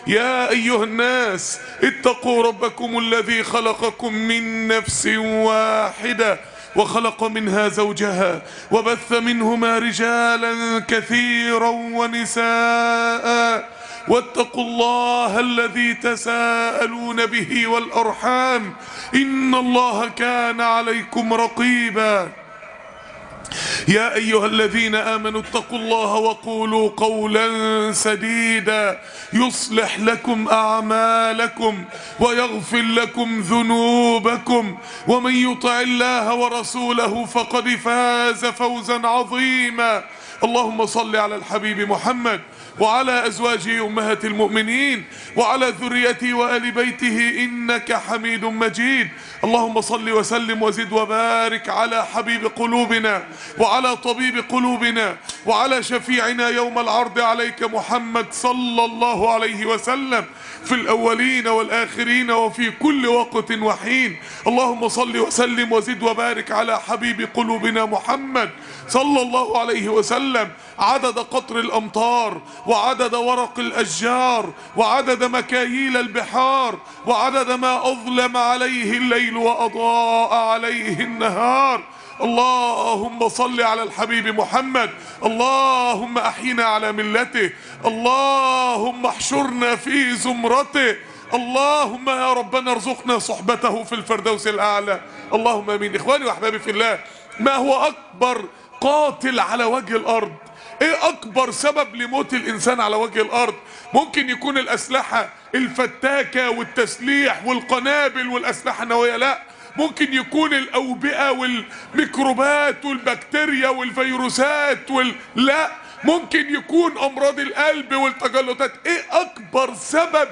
يا أيها الناس اتقوا ربكم الذي خلقكم من نفس واحدة وخلق منها زوجها وبث منهما رجالا كثيرا ونساء واتقوا الله الذي تساءلون به والأرحام إن الله كان عليكم رقيبا يا أيها الذين آمنوا اتقوا الله وقولوا قولا سديدا يصلح لكم أعمالكم ويغفر لكم ذنوبكم ومن يطع الله ورسوله فقد فاز فوزا عظيما اللهم صل على الحبيب محمد وعلى أزواجه أمهات المؤمنين وعلى ذريته وآل بيته إنك حميد مجيد اللهم صل وسلم وزد وبارك على حبيب قلوبنا وعلى طبيب قلوبنا وعلى شفيعنا يوم العرض عليك محمد صلى الله عليه وسلم في الأولين والآخرين وفي كل وقت وحين اللهم صل وسلم وزد وبارك على حبيب قلوبنا محمد صلى الله عليه وسلم عدد قطر الأمطار وعدد ورق الأشجار وعدد مكاييل البحار وعدد ما أظلم عليه الليل وأضاء عليه النهار اللهم صل على الحبيب محمد اللهم أحينا على ملته اللهم احشرنا في زمرته اللهم يا ربنا ارزقنا صحبته في الفردوس الأعلى اللهم امين إخواني وأحبابي في الله ما هو أكبر قاتل على وجه الأرض ايه اكبر سبب لموت الانسان على وجه الارض ممكن يكون الاسلحة الفتاكة والتسليح والقنابل والاسلحة النووية لا ممكن يكون الاوبئة والميكروبات والبكتيريا والفيروسات وال... لا ممكن يكون امراض القلب والتجلطات ايه اكبر سبب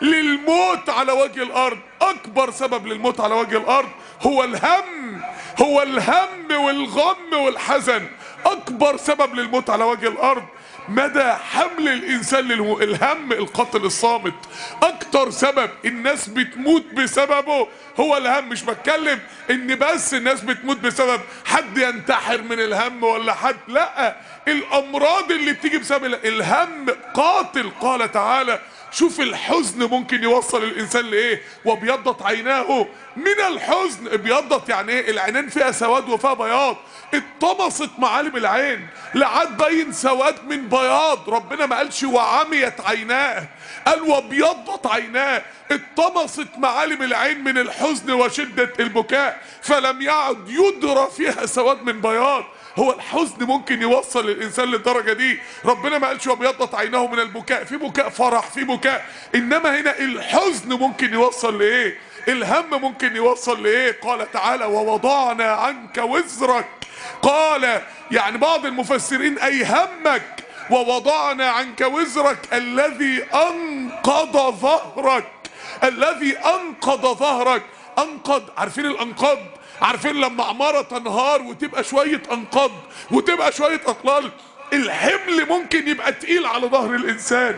للموت على وجه الارض اكبر سبب للموت على وجه الارض هو الهم هو الهم والغم والحزن اكبر سبب للموت على وجه الارض مدى حمل الانسان للهم القاتل الصامت اكتر سبب الناس بتموت بسببه هو الهم مش بتكلم ان بس الناس بتموت بسبب حد ينتحر من الهم ولا حد لا الامراض اللي بتيجي بسبب الهم قاتل قال تعالى شوف الحزن ممكن يوصل الانسان لايه وابيضت عيناه من الحزن ابيضت يعني ايه العينين فيها سواد وفيها بياض اتطمست معالم العين لعد باين سواد من بياض ربنا ما قالش وعميت عيناه قال وابيضت عيناه اتطمست معالم العين من الحزن وشدة البكاء فلم يعد يدرى فيها سواد من بياض هو الحزن ممكن يوصل الانسان للدرجه دي ربنا ما قالش وابيضت عيناه من البكاء في بكاء فرح في بكاء انما هنا الحزن ممكن يوصل لايه الهم ممكن يوصل لايه قال تعالى ووضعنا عنك وزرك قال يعني بعض المفسرين اي همك ووضعنا عنك وزرك الذي انقض ظهرك الذي انقض ظهرك انقض عارفين الانقاض عارفين لما عمارة تنهار وتبقى شوية انقاض وتبقى شوية اطلال الحمل ممكن يبقى تقيل على ظهر الانسان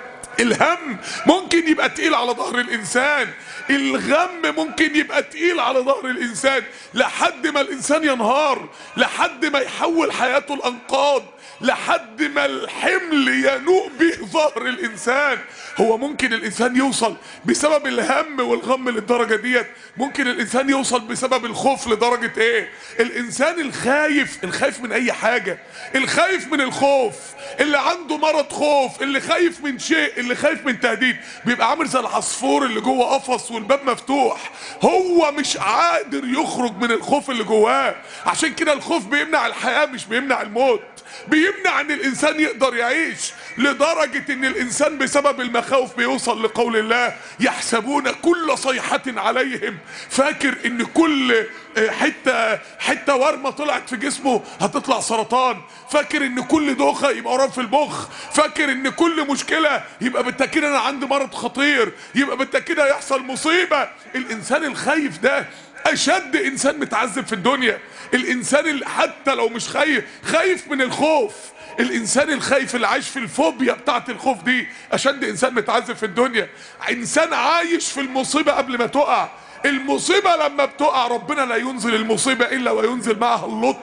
الهم ممكن يبقى تقيل على ظهر الانسان الغم ممكن يبقى تقيل على ظهر الانسان لحد ما الانسان ينهار لحد ما يحول حياته الانقاض لحد ما الحمل ينوء به ظهر الانسان هو ممكن الانسان يوصل بسبب الهم والغم للدرجه ديت ممكن الانسان يوصل بسبب الخوف لدرجه ايه الانسان الخايف الخايف من اي حاجه الخايف من الخوف اللي عنده مرض خوف اللي خايف من شيء اللي خايف من تهديد بيبقى عامل زي العصفور اللي جوه قفص والباب مفتوح هو مش قادر يخرج من الخوف اللي جواه عشان كده الخوف بيمنع الحياه مش بيمنع الموت بيمنع ان الانسان يقدر يعيش لدرجة ان الانسان بسبب المخاوف بيوصل لقول الله يحسبون كل صيحة عليهم فاكر ان كل حتة حتة ورمة طلعت في جسمه هتطلع سرطان فاكر ان كل دوخة يبقى ورم في المخ فاكر ان كل مشكلة يبقى بالتأكيد انا عندي مرض خطير يبقى بالتأكيد هيحصل مصيبة الانسان الخايف ده اشد انسان متعذب في الدنيا الانسان اللي حتى لو مش خايف خايف من الخوف الانسان الخايف اللي عايش في الفوبيا بتاعت الخوف دي اشد انسان متعذب في الدنيا انسان عايش في المصيبة قبل ما تقع المصيبة لما بتقع ربنا لا ينزل المصيبة الا وينزل معها اللطف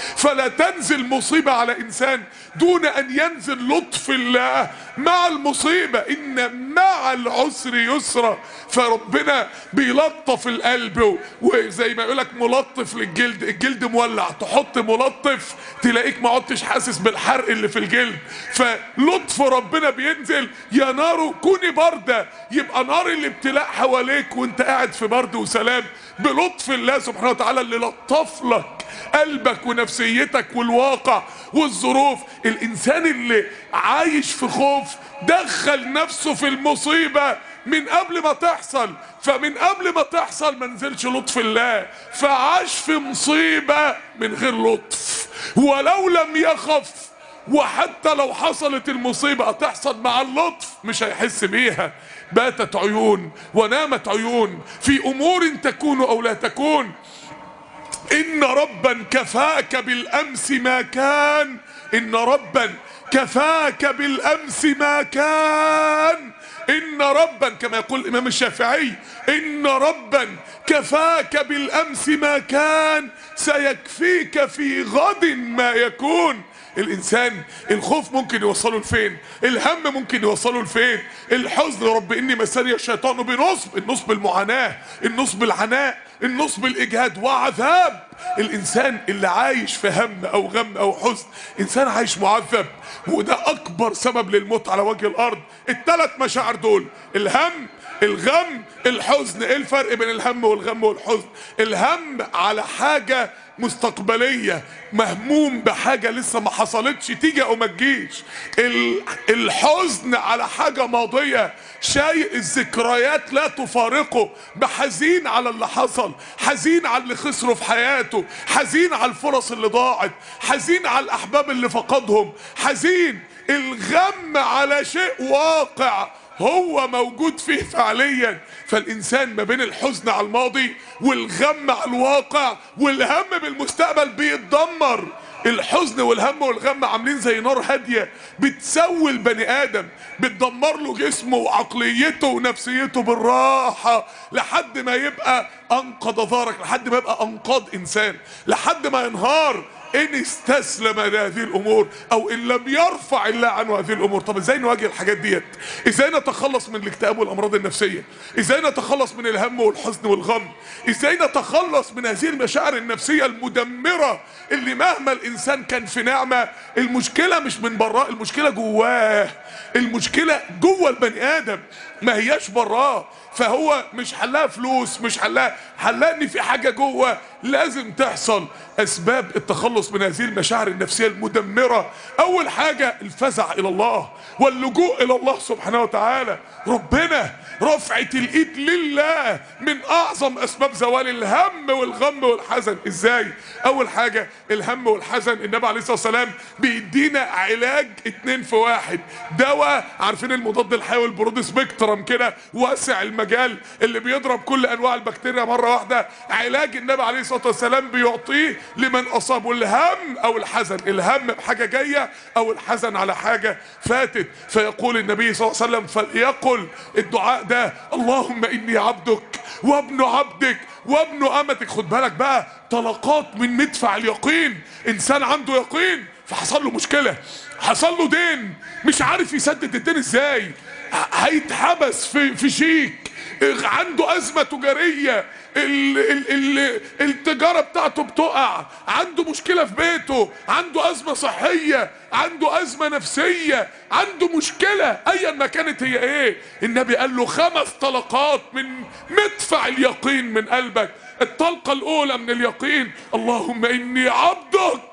فلا تنزل مصيبة على إنسان دون أن ينزل لطف الله مع المصيبة إن مع العسر يسرا فربنا بيلطف القلب وزي ما يقولك ملطف للجلد الجلد مولع تحط ملطف تلاقيك ما عدتش حاسس بالحرق اللي في الجلد فلطف ربنا بينزل يا نار كوني باردة يبقى نار الابتلاء حواليك وانت قاعد في برد وسلام بلطف الله سبحانه وتعالى اللي لطف لك قلبك ونفسيتك والواقع والظروف الانسان اللي عايش في خوف دخل نفسه في المصيبة من قبل ما تحصل فمن قبل ما تحصل ما نزلش لطف الله فعاش في مصيبة من غير لطف ولو لم يخف وحتى لو حصلت المصيبة هتحصل مع اللطف مش هيحس بيها باتت عيون ونامت عيون في امور تكون او لا تكون ان ربا كفاك بالامس ما كان ان ربا كفاك بالامس ما كان ان ربا كما يقول الامام الشافعي ان ربا كفاك بالامس ما كان سيكفيك في غد ما يكون الانسان الخوف ممكن يوصله لفين الهم ممكن يوصله لفين الحزن رب اني مسني الشيطان بنصب النصب المعاناه النصب العناء النصب الاجهاد وعذاب الانسان اللي عايش في هم او غم او حزن انسان عايش معذب وده اكبر سبب للموت على وجه الارض الثلاث مشاعر دول الهم الغم الحزن ايه الفرق بين الهم والغم والحزن الهم على حاجة مستقبلية مهموم بحاجة لسه ما حصلتش تيجي او ما تجيش ال- الحزن على حاجة ماضية شيء الذكريات لا تفارقه بحزين على اللي حصل حزين على اللي خسره في حياته حزين على الفرص اللي ضاعت حزين على الاحباب اللي فقدهم حزين الغم على شيء واقع هو موجود فيه فعليا فالانسان ما بين الحزن على الماضي والغم على الواقع والهم بالمستقبل بيتدمر الحزن والهم والغم عاملين زي نار هاديه بتسوي البني ادم بتدمر له جسمه وعقليته ونفسيته بالراحه لحد ما يبقى انقض ظهرك لحد ما يبقى انقاض انسان لحد ما ينهار ان استسلم لهذه الامور او ان لم يرفع الله عنه هذه الامور طب ازاي نواجه الحاجات ديت ازاي نتخلص من الاكتئاب والامراض النفسيه ازاي نتخلص من الهم والحزن والغم ازاي نتخلص من هذه المشاعر النفسيه المدمره اللي مهما الانسان كان في نعمه المشكله مش من براه المشكله جواه المشكله جوه البني ادم ما هياش براه فهو مش حلها فلوس مش حلها حلها ان في حاجه جوه لازم تحصل اسباب التخلص من هذه المشاعر النفسيه المدمره اول حاجه الفزع الى الله واللجوء الى الله سبحانه وتعالى ربنا رفعه الايد لله من اعظم اسباب زوال الهم والغم والحزن ازاي اول حاجه الهم والحزن النبي عليه الصلاه والسلام بيدينا علاج اتنين في واحد دواء عارفين المضاد الحيوي البرود سبيكترم كده واسع المجال اللي بيضرب كل انواع البكتيريا مره واحده علاج النبي عليه الصلاه والسلام بيعطيه لمن اصابه الهم او الحزن الهم بحاجه جايه او الحزن على حاجه فاتت فيقول النبي صلى الله عليه وسلم فليقل الدعاء ده اللهم اني عبدك وابن عبدك وابن امتك خد بالك بقى طلقات من مدفع اليقين انسان عنده يقين فحصل له مشكله حصل له دين مش عارف يسدد الدين ازاي ه- هيتحبس في في شيك عنده ازمه تجاريه ال ال ال التجاره بتاعته بتقع عنده مشكله في بيته عنده ازمه صحيه عنده ازمه نفسيه عنده مشكله ايا ما كانت هي ايه النبي قال له خمس طلقات من مدفع اليقين من قلبك الطلقه الاولى من اليقين اللهم اني عبدك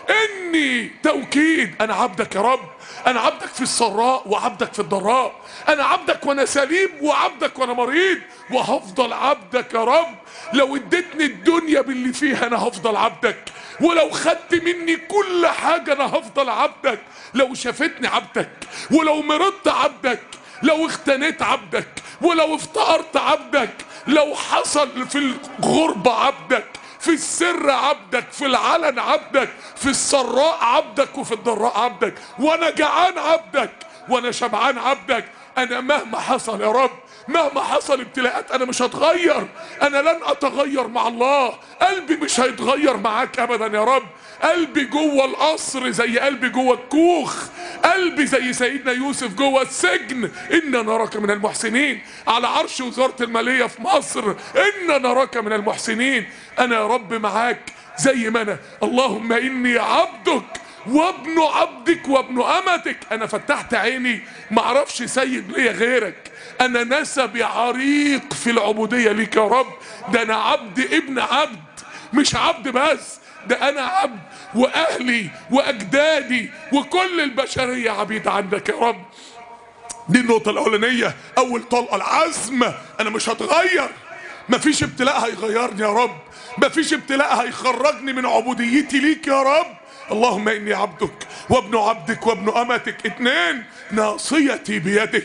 اني توكيد انا عبدك يا رب انا عبدك في السراء وعبدك في الضراء انا عبدك وانا سليم وعبدك وانا مريض وهفضل عبدك يا رب لو اديتني الدنيا باللي فيها انا هفضل عبدك ولو خدت مني كل حاجة انا هفضل عبدك لو شافتني عبدك ولو مرضت عبدك لو اختنيت عبدك ولو افتقرت عبدك لو حصل في الغربة عبدك في السر عبدك في العلن عبدك في السراء عبدك وفي الضراء عبدك وانا جعان عبدك وانا شبعان عبدك انا مهما حصل يا رب مهما حصل ابتلاءات انا مش هتغير انا لن اتغير مع الله قلبي مش هيتغير معاك ابدا يا رب قلبي جوه القصر زي قلبي جوه الكوخ قلبي زي سيدنا يوسف جوه السجن إنا نراك من المحسنين على عرش وزارة المالية في مصر إنا نراك من المحسنين أنا يا رب معاك زي ما أنا اللهم إني عبدك وابن عبدك وابن أمتك أنا فتحت عيني معرفش سيد ليا غيرك أنا نسبي عريق في العبودية ليك يا رب ده أنا عبد ابن عبد مش عبد بس ده انا عبد واهلي واجدادي وكل البشريه عبيد عندك يا رب دي النقطة الأولانية أول طلقة العزم أنا مش هتغير مفيش ابتلاء هيغيرني يا رب مفيش ابتلاء هيخرجني من عبوديتي ليك يا رب اللهم إني عبدك وابن عبدك وابن أمتك اتنين ناصيتي بيدك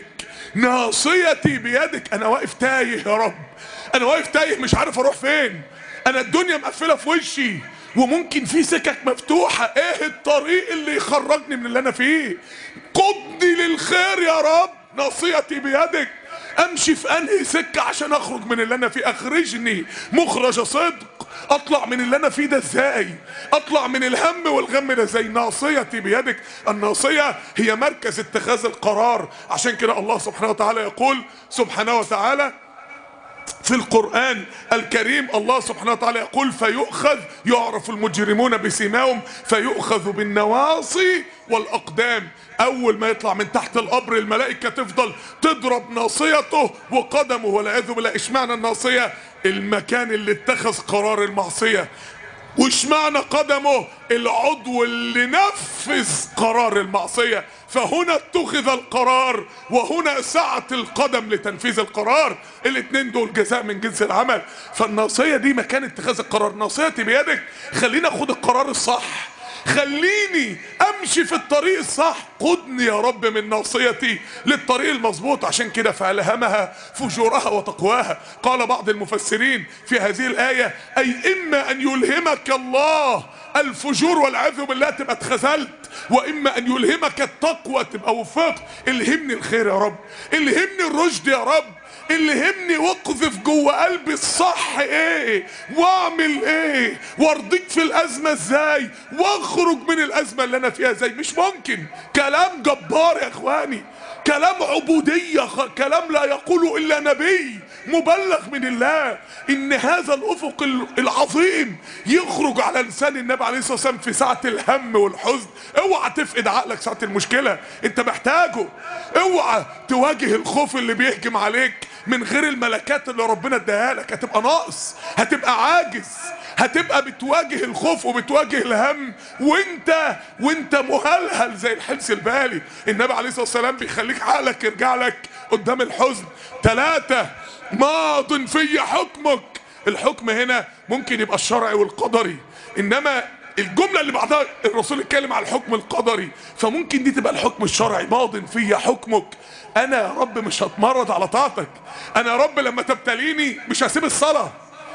ناصيتي بيدك أنا واقف تايه يا رب أنا واقف تايه مش عارف أروح فين أنا الدنيا مقفلة في وشي وممكن في سكك مفتوحة ايه الطريق اللي يخرجني من اللي انا فيه قدني للخير يا رب ناصيتي بيدك امشي في انهي سكة عشان اخرج من اللي انا فيه اخرجني مخرج صدق اطلع من اللي انا فيه ده ازاي اطلع من الهم والغم ده ازاي ناصيتي بيدك الناصية هي مركز اتخاذ القرار عشان كده الله سبحانه وتعالى يقول سبحانه وتعالى في القرآن الكريم الله سبحانه وتعالى يقول فيؤخذ يعرف المجرمون بسيماهم فيؤخذ بالنواصي والأقدام أول ما يطلع من تحت القبر الملائكة تفضل تضرب ناصيته وقدمه والعياذ بالله اشمعنى الناصية المكان اللي اتخذ قرار المعصية واشمعنى قدمه العضو اللي نفذ قرار المعصية فهنا اتخذ القرار وهنا سعة القدم لتنفيذ القرار الاتنين دول جزاء من جنس العمل فالناصية دي مكان اتخاذ القرار ناصيتي بيدك خليني اخد القرار الصح خليني امشي في الطريق الصح قدني يا رب من ناصيتي للطريق المظبوط عشان كده فالهمها فجورها وتقواها قال بعض المفسرين في هذه الايه اي اما ان يلهمك الله الفجور والعياذ بالله تبقى اتخذلت واما ان يلهمك التقوى تبقى وفقت الهمني الخير يا رب الهمني الرشد يا رب الهمني واقذف جوه قلبي الصح ايه واعمل ايه وارضيك في الازمه ازاي واخرج من الازمه اللي انا فيها ازاي مش ممكن كلام جبار يا اخواني كلام عبوديه خ... كلام لا يقوله الا نبي مبلغ من الله ان هذا الافق ال- العظيم يخرج على لسان النبي عليه الصلاه والسلام في ساعه الهم والحزن اوعى تفقد عقلك ساعه المشكله انت محتاجه اوعى تواجه الخوف اللي بيهجم عليك من غير الملكات اللي ربنا اداها لك هتبقى ناقص هتبقى عاجز هتبقى بتواجه الخوف وبتواجه الهم وانت وانت مهلهل زي الحمص البالي النبي عليه الصلاه والسلام بيخليك عقلك يرجع لك قدام الحزن ثلاثة ماض في حكمك الحكم هنا ممكن يبقى الشرعي والقدري انما الجملة اللي بعدها الرسول اتكلم على الحكم القدري فممكن دي تبقى الحكم الشرعي ماض في حكمك انا يا رب مش هتمرد على طاعتك انا يا رب لما تبتليني مش هسيب الصلاة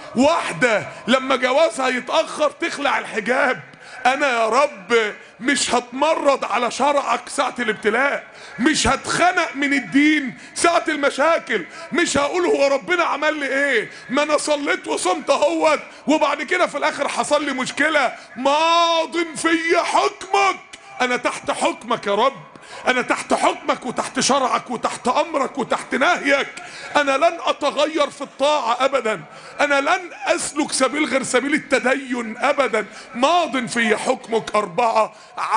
واحدة لما جوازها يتأخر تخلع الحجاب انا يا رب مش هتمرد على شرعك ساعة الابتلاء مش هتخنق من الدين ساعة المشاكل مش هقول هو ربنا عمل لي ايه ما انا صليت وصمت اهوت وبعد كده في الاخر حصل لي مشكلة ماض في حكمك انا تحت حكمك يا رب انا تحت حكمك وتحت شرعك وتحت امرك وتحت نهيك انا لن اتغير في الطاعة ابدا انا لن اسلك سبيل غير سبيل التدين ابدا ماض في حكمك اربعة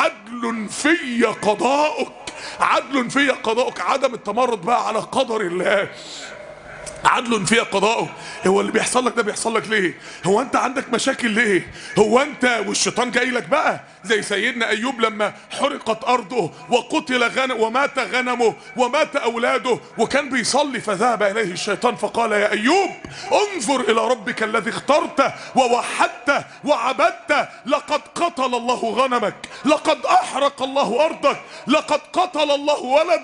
عدل في قضاؤك عدل في قضاؤك عدم التمرد بقى على قدر الله عدل فيها قضاؤه هو اللي بيحصل لك ده بيحصل لك ليه هو انت عندك مشاكل ليه هو انت والشيطان جاي لك بقى زي سيدنا ايوب لما حرقت ارضه وقتل غنم ومات غنمه ومات اولاده وكان بيصلي فذهب اليه الشيطان فقال يا ايوب انظر الى ربك الذي اخترته ووحدته وعبدته لقد قتل الله غنمك لقد احرق الله ارضك لقد قتل الله ولدك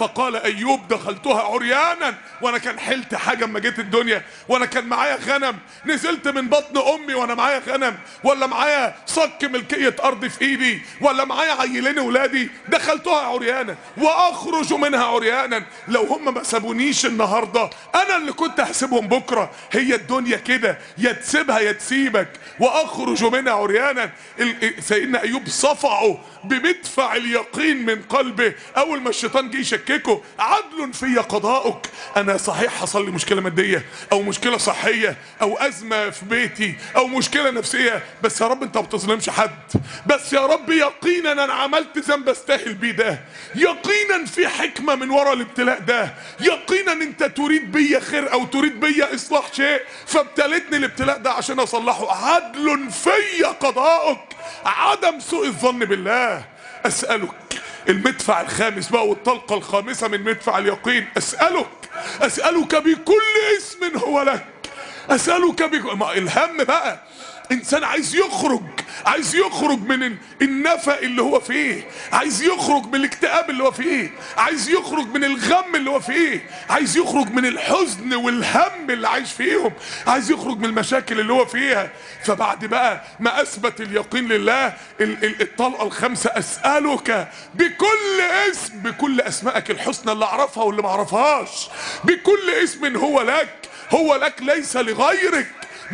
فقال ايوب دخلتها عريانا وانا كان حلت حاجه اما جيت الدنيا وانا كان معايا غنم نزلت من بطن امي وانا معايا غنم ولا معايا صك ملكيه ارض في ايدي ولا معايا عيلين ولادي دخلتها عريانا واخرج منها عريانا لو هم ما سابونيش النهارده انا اللي كنت هسيبهم بكره هي الدنيا كده يا تسيبها يا تسيبك واخرج منها عريانا ال- سيدنا ايوب صفعه بمدفع اليقين من قلبه اول ما الشيطان جه يشككه عدل في قضاؤك انا صحيح حصل لي مشكله ماديه او مشكله صحيه او ازمه في بيتي او مشكله نفسيه بس يا رب انت ما بتظلمش حد بس يا رب يقينا انا عملت ذنب استاهل بيه ده يقينا في حكمه من ورا الابتلاء ده يقينا انت تريد بيا خير او تريد بيا اصلاح شيء فابتلتني الابتلاء ده عشان اصلحه عدل في قضاؤك عدم سوء الظن بالله اسالك المدفع الخامس بقى والطلقه الخامسه من مدفع اليقين اسالك اسالك بكل اسم هو لك اسالك بك ما الهم بقى انسان عايز يخرج عايز يخرج من ال- النفق اللي هو فيه عايز يخرج من الاكتئاب اللي هو فيه عايز يخرج من الغم اللي هو فيه عايز يخرج من الحزن والهم اللي عايش فيهم عايز يخرج من المشاكل اللي هو فيها فبعد بقى ما اثبت اليقين لله ال- ال- الطلقه الخامسه اسالك بكل اسم بكل اسمائك الحسنى اللي اعرفها واللي ما اعرفهاش بكل اسم هو لك هو لك ليس لغيرك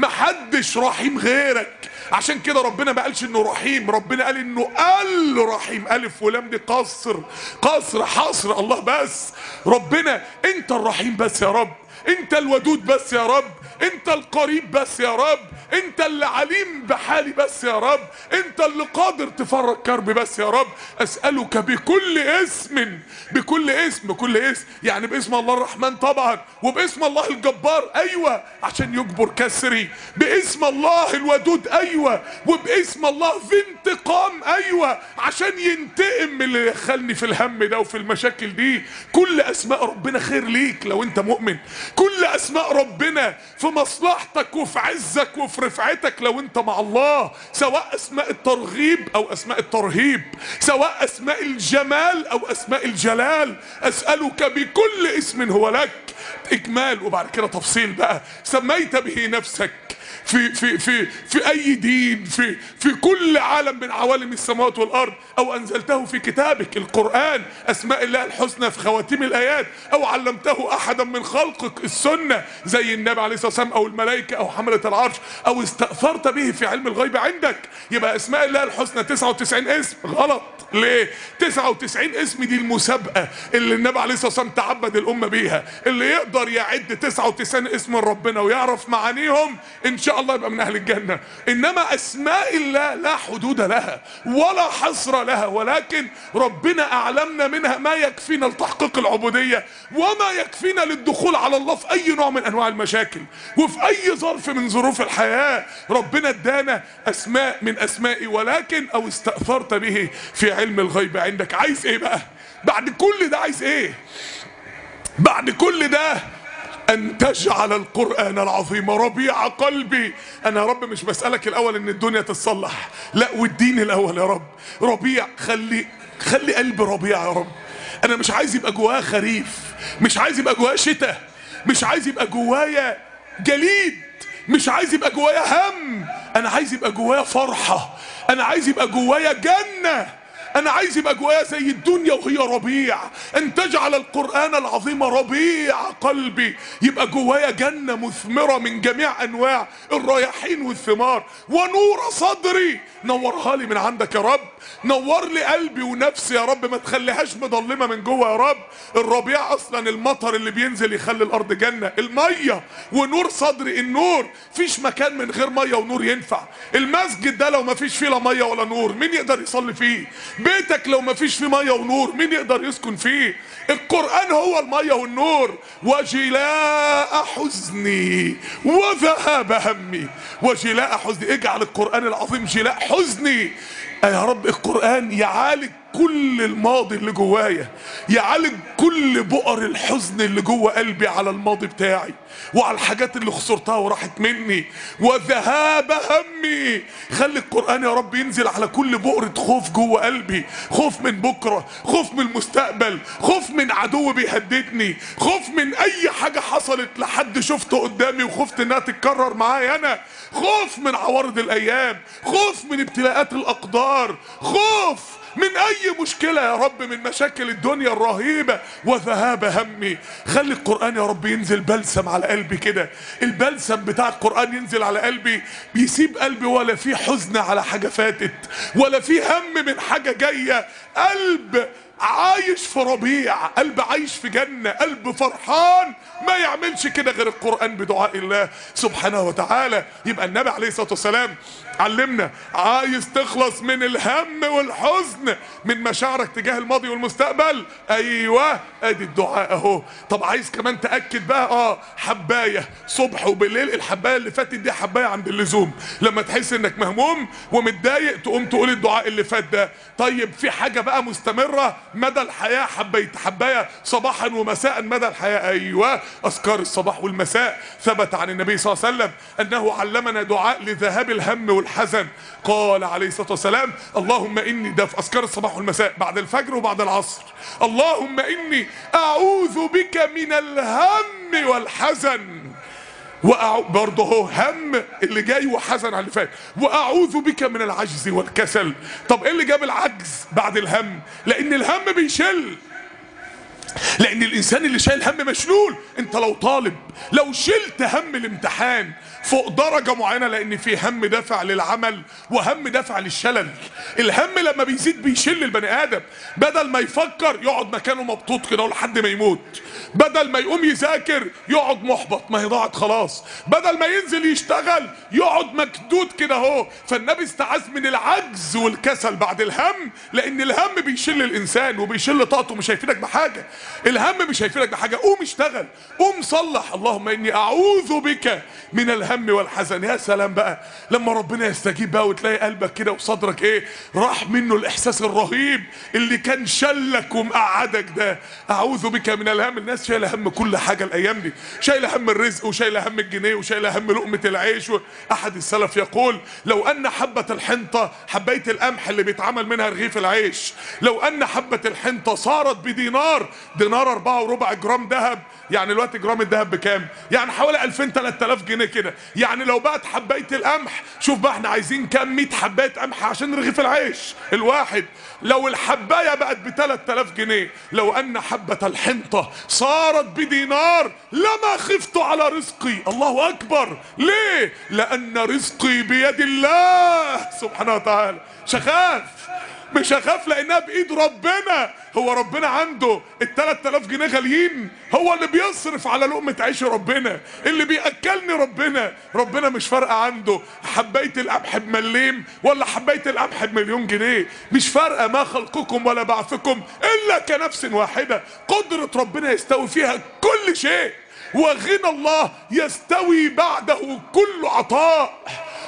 محدش رحيم غيرك عشان كده ربنا ما قالش انه رحيم ربنا قال انه الرحيم الف ولام دي قصر قصر حصر الله بس ربنا انت الرحيم بس يا رب انت الودود بس يا رب انت القريب بس يا رب انت اللي عليم بحالي بس يا رب انت اللي قادر تفرج كربي بس يا رب اسألك بكل اسم بكل اسم بكل اسم يعني باسم الله الرحمن طبعا وباسم الله الجبار ايوه عشان يجبر كسري باسم الله الودود ايوه وباسم الله في انتقام ايوه عشان ينتقم من اللي دخلني في الهم ده وفي المشاكل دي كل اسماء ربنا خير ليك لو انت مؤمن كل اسماء ربنا في مصلحتك وفي عزك وفي رفعتك لو انت مع الله سواء اسماء الترغيب او اسماء الترهيب سواء اسماء الجمال او اسماء الجلال اسالك بكل اسم هو لك اجمال وبعد كده تفصيل بقى سميت به نفسك في في في في اي دين في في كل عالم من عوالم السماوات والارض او انزلته في كتابك القران اسماء الله الحسنى في خواتيم الايات او علمته احدا من خلقك السنه زي النبي عليه الصلاه والسلام او الملائكه او حمله العرش او استاثرت به في علم الغيب عندك يبقى اسماء الله الحسنى 99 اسم غلط ليه 99 اسم دي المسابقه اللي النبي عليه الصلاه والسلام تعبد الامه بيها اللي يقدر يعد 99 اسم من ربنا ويعرف معانيهم ان شاء الله يبقى من اهل الجنه انما اسماء الله لا حدود لها ولا حصر لها ولكن ربنا اعلمنا منها ما يكفينا لتحقيق العبوديه وما يكفينا للدخول على الله في اي نوع من انواع المشاكل وفي اي ظرف من ظروف الحياه ربنا ادانا اسماء من اسمائي ولكن او استاثرت به في علم الغيب عندك عايز ايه بقى بعد كل ده عايز ايه بعد كل ده ان تجعل القرآن العظيم ربيع قلبي انا يا رب مش بسألك الاول ان الدنيا تتصلح لا والدين الاول يا رب ربيع خلي خلي قلبي ربيع يا رب انا مش عايز يبقى جوايا خريف مش عايز يبقى جوايا شتاء مش عايز يبقى جوايا جليد مش عايز يبقى جوايا هم انا عايز يبقى جوايا فرحة انا عايز يبقى جوايا جنة انا عايز يبقى جوايا زي الدنيا وهي ربيع ان تجعل القرآن العظيم ربيع قلبي يبقى جوايا جنة مثمرة من جميع انواع الرياحين والثمار ونور صدري نورها لي من عندك يا رب نور لي قلبي ونفسي يا رب ما تخليهاش مظلمة من جوه يا رب الربيع اصلا المطر اللي بينزل يخلي الارض جنة المية ونور صدري النور فيش مكان من غير مية ونور ينفع المسجد ده لو ما فيش فيه لا مية ولا نور مين يقدر يصلي فيه بيتك لو ما فيش فيه مية ونور مين يقدر يسكن فيه القرآن هو المية والنور وجلاء حزني وذهاب همي وجلاء حزني اجعل القرآن العظيم جلاء حزني يا رب القرآن يعالج كل الماضي اللي جوايا يعالج كل بؤر الحزن اللي جوه قلبي على الماضي بتاعي وعلى الحاجات اللي خسرتها وراحت مني وذهاب همي خلي القرآن يا رب ينزل على كل بؤرة خوف جوه قلبي خوف من بكرة خوف من المستقبل خوف من عدو بيهددني خوف من اي حاجة حصلت لحد شفته قدامي وخفت انها تتكرر معايا انا خوف من عوارض الايام خوف من ابتلاءات الاقدار خوف من اي مشكلة يا رب من مشاكل الدنيا الرهيبة وذهاب همي خلي القرآن يا رب ينزل بلسم على قلبي كده البلسم بتاع القرآن ينزل على قلبي بيسيب قلبي ولا في حزن على حاجة فاتت ولا في هم من حاجة جاية قلب عايش في ربيع قلب عايش في جنة قلب فرحان ما يعملش كده غير القرآن بدعاء الله سبحانه وتعالى يبقى النبي عليه الصلاة والسلام علمنا عايز تخلص من الهم والحزن من مشاعرك تجاه الماضي والمستقبل ايوه ادي الدعاء اهو طب عايز كمان تاكد بقى اه حبايه صبح وبالليل الحبايه اللي فاتت دي حبايه عند اللزوم لما تحس انك مهموم ومتضايق تقوم تقول الدعاء اللي فات ده طيب في حاجه بقى مستمره مدى الحياه حبايه حبايه صباحا ومساء مدى الحياه ايوه اذكار الصباح والمساء ثبت عن النبي صلى الله عليه وسلم انه علمنا دعاء لذهاب الهم والحزن قال عليه الصلاه والسلام اللهم اني ده في اذكار الصباح والمساء بعد الفجر وبعد العصر اللهم اني اعوذ بك من الهم والحزن وأعو... برضه هو هم اللي جاي وحزن على اللي فات واعوذ بك من العجز والكسل طب ايه اللي جاب العجز بعد الهم لان الهم بيشل لان الانسان اللي شايل هم مشلول انت لو طالب لو شلت هم الامتحان فوق درجة معينة لان في هم دافع للعمل وهم دافع للشلل الهم لما بيزيد بيشل البني ادم بدل ما يفكر يقعد مكانه مبطوط كده لحد ما يموت بدل ما يقوم يذاكر يقعد محبط ما هي ضاعت خلاص بدل ما ينزل يشتغل يقعد مكدود كده اهو فالنبي استعاذ من العجز والكسل بعد الهم لان الهم بيشل الانسان وبيشل طاقته مش هيفيدك بحاجه الهم مش هيفيدك بحاجه قوم اشتغل قوم صلح اللهم اني اعوذ بك من الهم والحزن يا سلام بقى لما ربنا يستجيب بقى وتلاقي قلبك كده وصدرك ايه راح منه الاحساس الرهيب اللي كان شلك ومقعدك ده اعوذ بك من الهم الناس شايله هم كل حاجه الايام دي شايله هم الرزق وشايله هم الجنيه وشايله هم لقمه العيش احد السلف يقول لو ان حبه الحنطه حبايه القمح اللي بيتعمل منها رغيف العيش لو ان حبه الحنطه صارت بدينار دينار أربعة وربع جرام ذهب يعني دلوقتي جرام الذهب بكام يعني حوالي 2000 3000 جنيه كده يعني لو بقت حبايه القمح شوف بقى احنا عايزين كام 100 حبايه قمح عشان رغيف العيش الواحد لو الحبايه بقت ب 3000 جنيه لو ان حبه الحنطه صارت بدينار لما خفت على رزقي الله اكبر ليه لان رزقي بيد الله سبحانه وتعالى شخاف مش هخاف لانها بايد ربنا هو ربنا عنده ال 3000 جنيه غاليين هو اللي بيصرف على لقمه عيش ربنا اللي بياكلني ربنا ربنا مش فارقه عنده حبايه القمح بمليم ولا حبايه القمح بمليون جنيه مش فارقه ما خلقكم ولا بعثكم الا كنفس واحده قدره ربنا يستوي فيها كل شيء وغنى الله يستوي بعده كل عطاء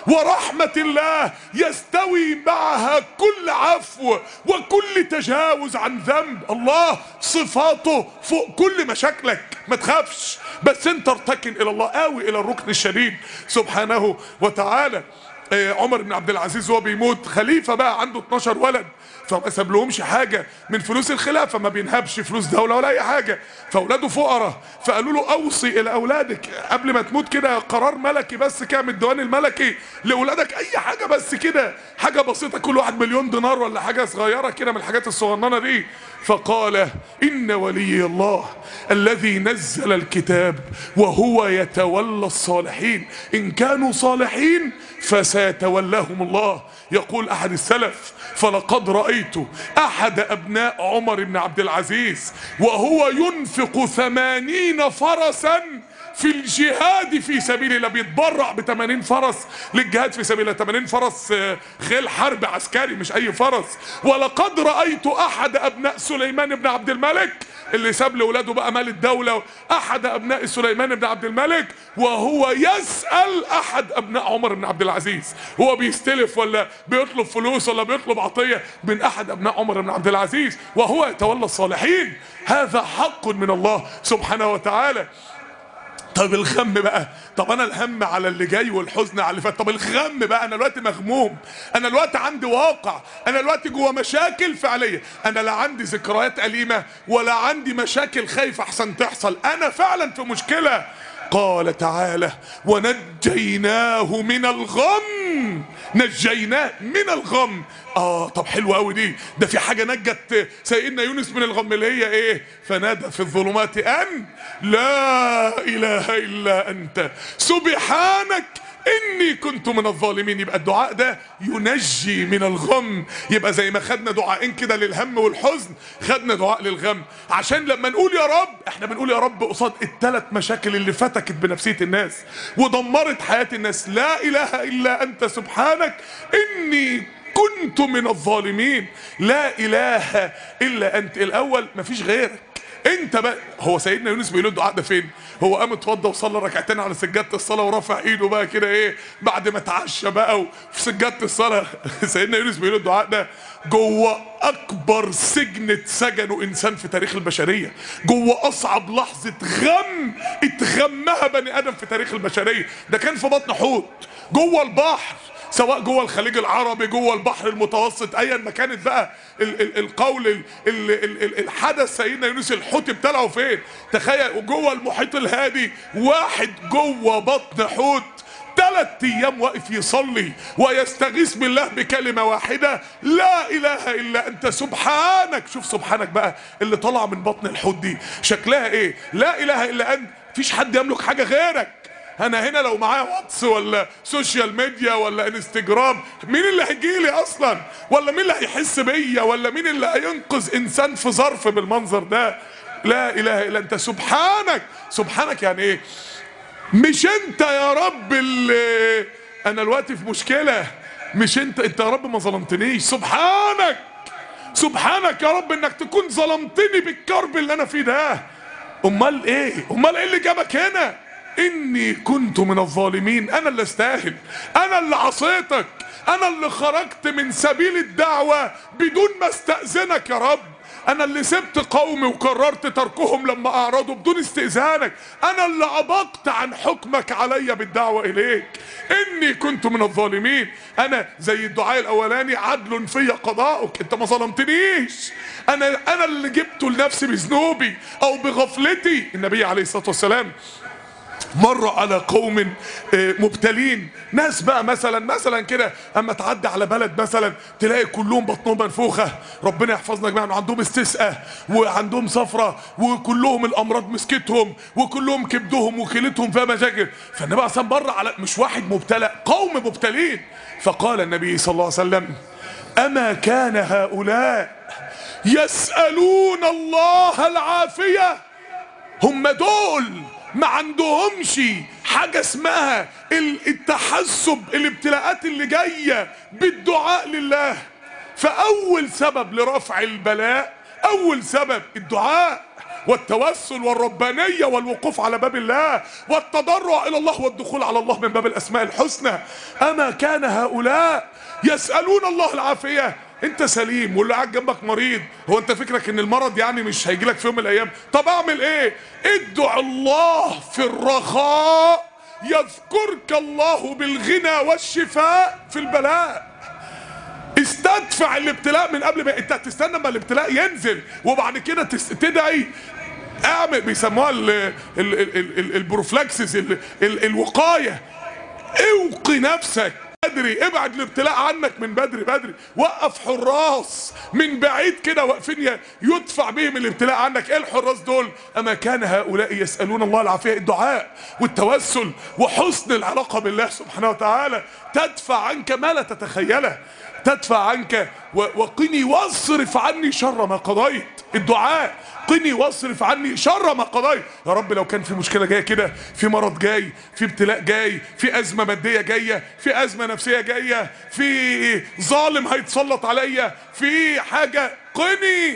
ورحمة الله يستوي معها كل عفو وكل تجاوز عن ذنب الله صفاته فوق كل مشاكلك ما تخافش بس انت ارتكن الى الله قوي الى الركن الشديد سبحانه وتعالى عمر بن عبد العزيز وهو بيموت خليفة بقى عنده 12 ولد فما ساب لهمش حاجة من فلوس الخلافة ما بينهبش فلوس دولة ولا أي حاجة فأولاده فقراء فقالوا له أوصي إلى أولادك قبل ما تموت كده قرار ملكي بس كده من الديوان الملكي لأولادك أي حاجة بس كده حاجة بسيطة كل واحد مليون دينار ولا حاجة صغيرة كده من الحاجات الصغننة دي فقال إن ولي الله الذي نزل الكتاب وهو يتولى الصالحين إن كانوا صالحين فسيتولاهم الله يقول أحد السلف فلقد رأيت أحد أبناء عمر بن عبد العزيز وهو ينفق ثمانين فرسا في الجهاد في سبيل الله بيتبرع ب 80 فرس للجهاد في سبيل الله 80 فرس آه، خيل حرب عسكري مش اي فرس ولقد رايت احد ابناء سليمان بن عبد الملك اللي ساب لاولاده بقى مال الدوله احد ابناء سليمان بن عبد الملك وهو يسال احد ابناء عمر بن عبد العزيز هو بيستلف ولا بيطلب فلوس ولا بيطلب عطيه من احد ابناء عمر بن عبد العزيز وهو يتولى الصالحين هذا حق من الله سبحانه وتعالى طب الغم بقى طب انا الهم على اللي جاي والحزن على اللي فات طب الغم بقى انا دلوقتي مغموم انا دلوقتي عندي واقع انا دلوقتي جوه مشاكل فعليه انا لا عندي ذكريات اليمه ولا عندي مشاكل خايف احسن تحصل انا فعلا في مشكله قال تعالى ونجيناه من الغم نجيناه من الغم اه طب حلوه قوي دي ده في حاجه نجت سيدنا يونس من الغم اللي هي ايه فنادى في الظلمات ان لا اله الا انت سبحانك اني كنت من الظالمين يبقى الدعاء ده ينجي من الغم يبقى زي ما خدنا دعائين كده للهم والحزن خدنا دعاء للغم عشان لما نقول يا رب احنا بنقول يا رب قصاد الثلاث مشاكل اللي فتكت بنفسيه الناس ودمرت حياه الناس لا اله الا انت سبحانك اني كنت من الظالمين لا اله الا انت الاول مفيش غيرك انت بقى هو سيدنا يونس بيقول له الدعاء ده فين هو قام اتوضى وصلى ركعتين على سجاده الصلاه ورفع ايده بقى كده ايه بعد ما اتعشى بقى وفي سجاده الصلاه سيدنا يونس بيقول له الدعاء ده جوه اكبر سجن اتسجنه انسان في تاريخ البشريه جوه اصعب لحظه غم اتغمها بني ادم في تاريخ البشريه ده كان في بطن حوت جوه البحر سواء جوه الخليج العربي جوه البحر المتوسط ايا ما كانت بقى ال ال القول ال ال ال ال الحدث سيدنا يونس الحوت ابتلعه فين تخيل جوه المحيط الهادي واحد جوه بطن حوت ثلاث ايام واقف يصلي ويستغيث بالله بكلمه واحده لا اله الا انت سبحانك شوف سبحانك بقى اللي طلع من بطن الحوت دي شكلها ايه لا اله الا انت مفيش حد يملك حاجه غيرك انا هنا لو معايا واتس ولا سوشيال ميديا ولا انستجرام مين اللي هيجي لي اصلا ولا مين اللي هيحس بيا ولا مين اللي هينقذ انسان في ظرف بالمنظر ده لا اله الا انت سبحانك سبحانك يعني ايه مش انت يا رب اللي انا دلوقتي في مشكله مش انت انت يا رب ما ظلمتنيش سبحانك سبحانك يا رب انك تكون ظلمتني بالكرب اللي انا فيه ده امال ايه امال ايه اللي جابك هنا اني كنت من الظالمين انا اللي استاهل انا اللي عصيتك انا اللي خرجت من سبيل الدعوة بدون ما استأذنك يا رب انا اللي سبت قومي وقررت تركهم لما اعرضوا بدون استئذانك انا اللي عبقت عن حكمك علي بالدعوة اليك اني كنت من الظالمين انا زي الدعاء الاولاني عدل في قضاؤك انت ما ظلمتنيش انا انا اللي جبته لنفسي بذنوبي او بغفلتي النبي عليه الصلاة والسلام مر على قوم آه، مبتلين ناس بقى مثلا مثلا كده اما تعدي على بلد مثلا تلاقي كلهم بطنهم منفوخه ربنا يحفظنا جميعا وعندهم استسقاء وعندهم صفرة وكلهم الامراض مسكتهم وكلهم كبدهم وكلتهم فيها مشاكل فالنبي اصلا مر على مش واحد مبتلى قوم مبتلين فقال النبي صلى الله عليه وسلم اما كان هؤلاء يسالون الله العافيه هم دول ما عندهمش حاجة اسمها ال- التحسب الابتلاءات اللي جاية بالدعاء لله فأول سبب لرفع البلاء أول سبب الدعاء والتوسل والربانية والوقوف على باب الله والتضرع إلى الله والدخول على الله من باب الأسماء الحسنى أما كان هؤلاء يسألون الله العافية انت سليم واللي قاعد جنبك مريض هو انت فكرك ان المرض يعني مش هيجي لك في يوم من الايام طب اعمل ايه ادعو الله في الرخاء يذكرك الله بالغنى والشفاء في البلاء استدفع الابتلاء من قبل ما انت هتستنى اما الابتلاء ينزل وبعد كده تس- تدعي اعمل بيسموها ال- ال- ال- ال- ال- البروفلاكسس ال- ال- الوقايه اوقي نفسك بدري ابعد الابتلاء عنك من بدري بدري وقف حراس من بعيد كده واقفين ي- يدفع بهم الابتلاء عنك ايه الحراس دول اما كان هؤلاء يسالون الله العافيه الدعاء والتوسل وحسن العلاقه بالله سبحانه وتعالى تدفع عنك ما لا تتخيله تدفع عنك و- وقني واصرف عني شر ما قضيت الدعاء قني واصرف عني شر ما قضيت يا رب لو كان في مشكله جايه كده في مرض جاي في ابتلاء جاي في ازمه ماديه جايه في ازمه نفسيه جايه في ظالم هيتسلط عليا في حاجه قني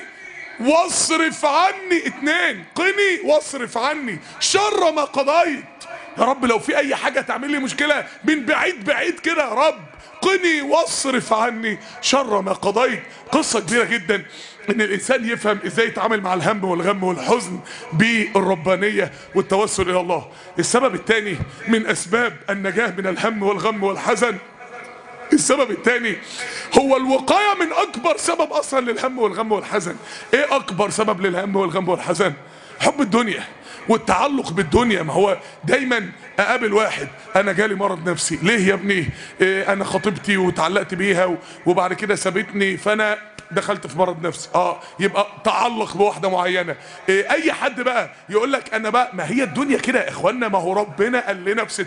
واصرف عني اتنين قني واصرف عني شر ما قضيت يا رب لو في اي حاجه تعمل لي مشكله من بعيد بعيد كده يا رب قني واصرف عني شر ما قضيت قصه كبيره جدا ان الانسان يفهم ازاي يتعامل مع الهم والغم والحزن بالربانيه والتوسل الى الله السبب الثاني من اسباب النجاه من الهم والغم والحزن السبب الثاني هو الوقاية من أكبر سبب أصلا للهم والغم والحزن إيه أكبر سبب للهم والغم والحزن حب الدنيا والتعلق بالدنيا ما هو دايما اقابل واحد انا جالي مرض نفسي ليه يا ابني إيه انا خطيبتي وتعلقت بيها و- وبعد كده سابتني فانا دخلت في مرض نفسي اه يبقى تعلق بواحده معينه إيه اي حد بقى يقول لك انا بقى ما هي الدنيا كده يا اخوانا ما هو ربنا قال لنا في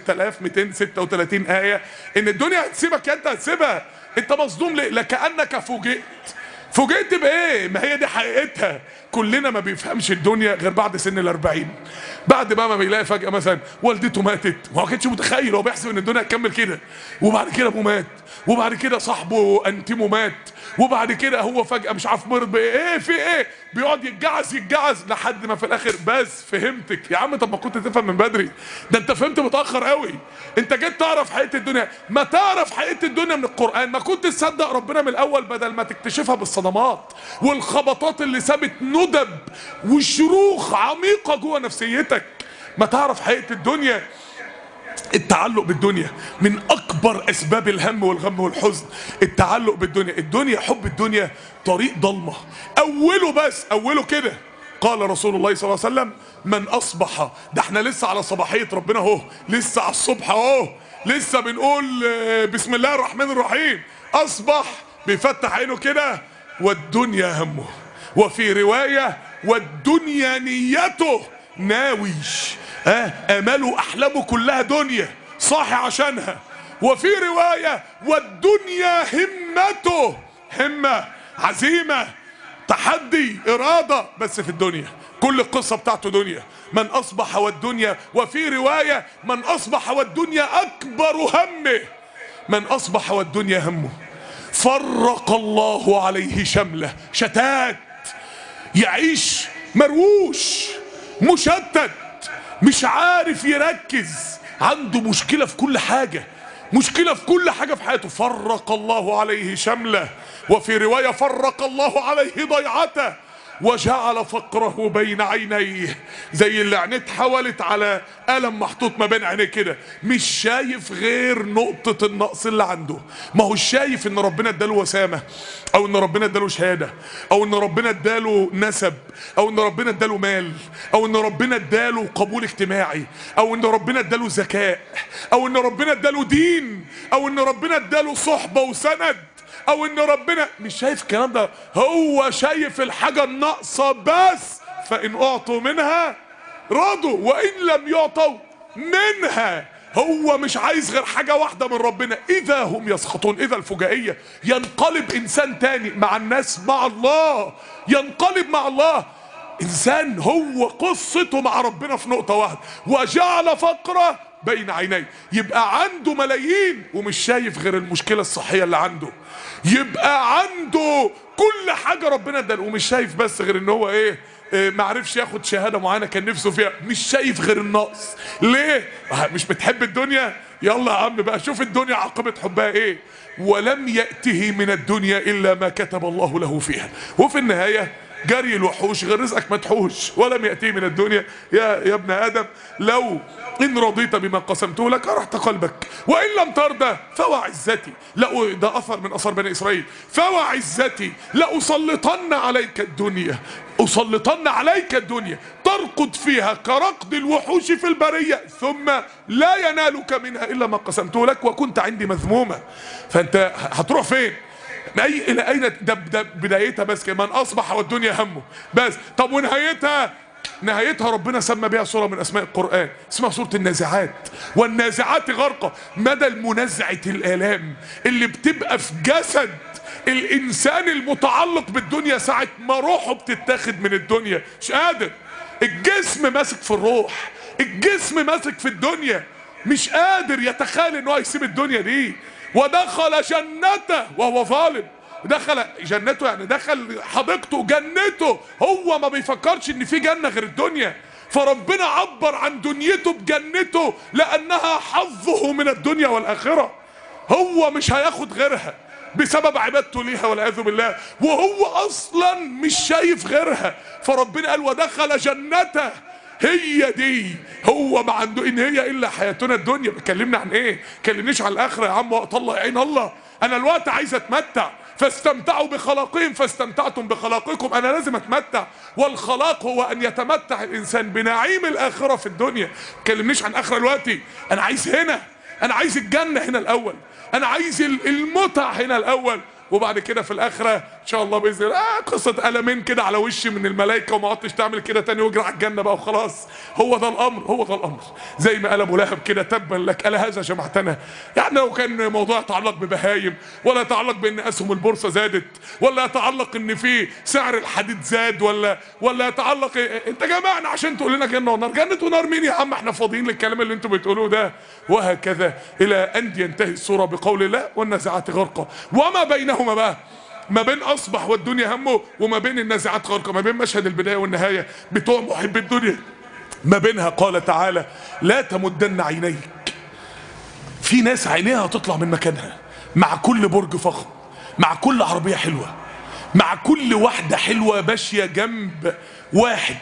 6236 ايه ان الدنيا هتسيبك انت هتسيبها انت مصدوم ليه لكانك فوجئت فوجئت بايه ما هي دي حقيقتها كلنا ما بيفهمش الدنيا غير بعد سن الأربعين بعد بقى ما بيلاقي فجأة مثلا والدته ماتت وما كانش متخيل هو بيحسب ان الدنيا هتكمل كده وبعد كده ابوه مات وبعد كده صاحبه انتيمو مات وبعد كده هو فجأة مش عارف مرض بايه ايه في ايه بيقعد يتجعز يتجعز لحد ما في الاخر بس فهمتك يا عم طب ما كنت تفهم من بدري ده انت فهمت متأخر قوي انت جيت تعرف حقيقة الدنيا ما تعرف حقيقة الدنيا من القرآن ما كنت تصدق ربنا من الاول بدل ما تكتشفها بالصدمات والخبطات اللي سابت ندب وشروخ عميقة جوه نفسيتك ما تعرف حقيقة الدنيا التعلق بالدنيا من اكبر اسباب الهم والغم والحزن التعلق بالدنيا الدنيا حب الدنيا طريق ضلمه اوله بس اوله كده قال رسول الله صلى الله عليه وسلم من اصبح ده احنا لسه على صباحيه ربنا اهو لسه على الصبح اهو لسه بنقول آه، بسم الله الرحمن الرحيم اصبح بيفتح عينه كده والدنيا همه وفي روايه والدنيا نيته ناويش ها اماله احلامه كلها دنيا صاحي عشانها وفي روايه والدنيا همته همه عزيمه تحدي اراده بس في الدنيا كل القصه بتاعته دنيا من اصبح والدنيا وفي روايه من اصبح والدنيا اكبر همه من اصبح والدنيا همه فرق الله عليه شمله شتات يعيش مرووش مشتت مش عارف يركز عنده مشكلة في كل حاجة مشكلة في كل حاجة في حياته فرق الله عليه شمله وفي رواية فرق الله عليه ضيعته وجعل فقره بين عينيه زي اللي عينيه اتحولت على قلم محطوط ما بين عينيه كده مش شايف غير نقطة النقص اللي عنده ما هو شايف ان ربنا اداله وسامة او ان ربنا اداله شهادة او ان ربنا اداله نسب او ان ربنا اداله مال او ان ربنا اداله قبول اجتماعي او ان ربنا اداله ذكاء او ان ربنا اداله دين او ان ربنا اداله صحبة وسند او ان ربنا مش شايف الكلام ده هو شايف الحاجة الناقصة بس فان اعطوا منها رضوا وان لم يعطوا منها هو مش عايز غير حاجة واحدة من ربنا إذا هم يسخطون إذا الفجائية ينقلب إنسان تاني مع الناس مع الله ينقلب مع الله إنسان هو قصته مع ربنا في نقطة واحدة وجعل فقره بين عينيه يبقى عنده ملايين ومش شايف غير المشكلة الصحية اللي عنده يبقى عنده كل حاجة ربنا اداله ومش شايف بس غير ان هو ايه إيه، ما عرفش ياخد شهاده معينه كان نفسه فيها مش شايف غير النقص ليه آه، مش بتحب الدنيا يلا يا عم بقى شوف الدنيا عاقبه حبها ايه ولم ياته من الدنيا الا ما كتب الله له فيها وفي النهايه جري الوحوش غير رزقك مدحوش ولم يأتي من الدنيا يا يا ابن آدم لو إن رضيت بما قسمته لك أرحت قلبك وإن لم ترضى فوعزتي لا ده أثر من أثر بني إسرائيل فوعزتي لأسلطن عليك الدنيا أسلطن عليك الدنيا ترقد فيها كرقد الوحوش في البرية ثم لا ينالك منها إلا ما قسمته لك وكنت عندي مذمومة فأنت هتروح فين أي إلى أين ده, ده بدايتها بس كمان أصبح والدنيا همه بس طب ونهايتها نهايتها ربنا سمى بها سورة من اسماء القرآن اسمها سورة النازعات والنازعات غرقة مدى المنازعة الالام اللي بتبقى في جسد الانسان المتعلق بالدنيا ساعة ما روحه بتتاخد من الدنيا مش قادر الجسم ماسك في الروح الجسم ماسك في الدنيا مش قادر يتخيل ان هو يسيب الدنيا دي ودخل جنته وهو ظالم دخل جنته يعني دخل حديقته جنته هو ما بيفكرش ان في جنة غير الدنيا فربنا عبر عن دنيته بجنته لانها حظه من الدنيا والاخرة هو مش هياخد غيرها بسبب عبادته ليها والعياذ بالله وهو اصلا مش شايف غيرها فربنا قال ودخل جنته هي دي هو ما عنده ان هي الا حياتنا الدنيا بتكلمنا عن ايه كلمنيش عن الاخره يا عم وقت الله يعين الله انا الوقت عايز اتمتع فاستمتعوا بخلاقهم فاستمتعتم بخلاقكم انا لازم اتمتع والخلاق هو ان يتمتع الانسان بنعيم الاخره في الدنيا كلمنيش عن اخره دلوقتي انا عايز هنا انا عايز الجنه هنا الاول انا عايز المتع هنا الاول وبعد كده في الاخره ان شاء الله باذن الله آه قصه قلمين كده على وشي من الملائكه وما عدتش تعمل كده تاني واجري على الجنه بقى وخلاص هو ده الامر هو ده الامر زي ما قال ابو لهب كده تبا لك الا هذا جمعتنا يعني لو كان موضوع يتعلق ببهايم ولا يتعلق بان اسهم البورصه زادت ولا يتعلق ان في سعر الحديد زاد ولا ولا يتعلق إيه؟ انت جمعنا عشان تقول لنا جنه ونار جنه ونار مين يا عم احنا فاضيين للكلام اللي انتوا بتقولوه ده وهكذا الى ان ينتهي السوره بقول الله والنازعات غرقا وما بينهما بقى ما بين اصبح والدنيا همه وما بين النازعات غرقا ما بين مشهد البدايه والنهايه بتوع محب الدنيا ما بينها قال تعالى لا تمدن عينيك في ناس عينيها هتطلع من مكانها مع كل برج فخم مع كل عربيه حلوه مع كل واحده حلوه ماشيه جنب واحد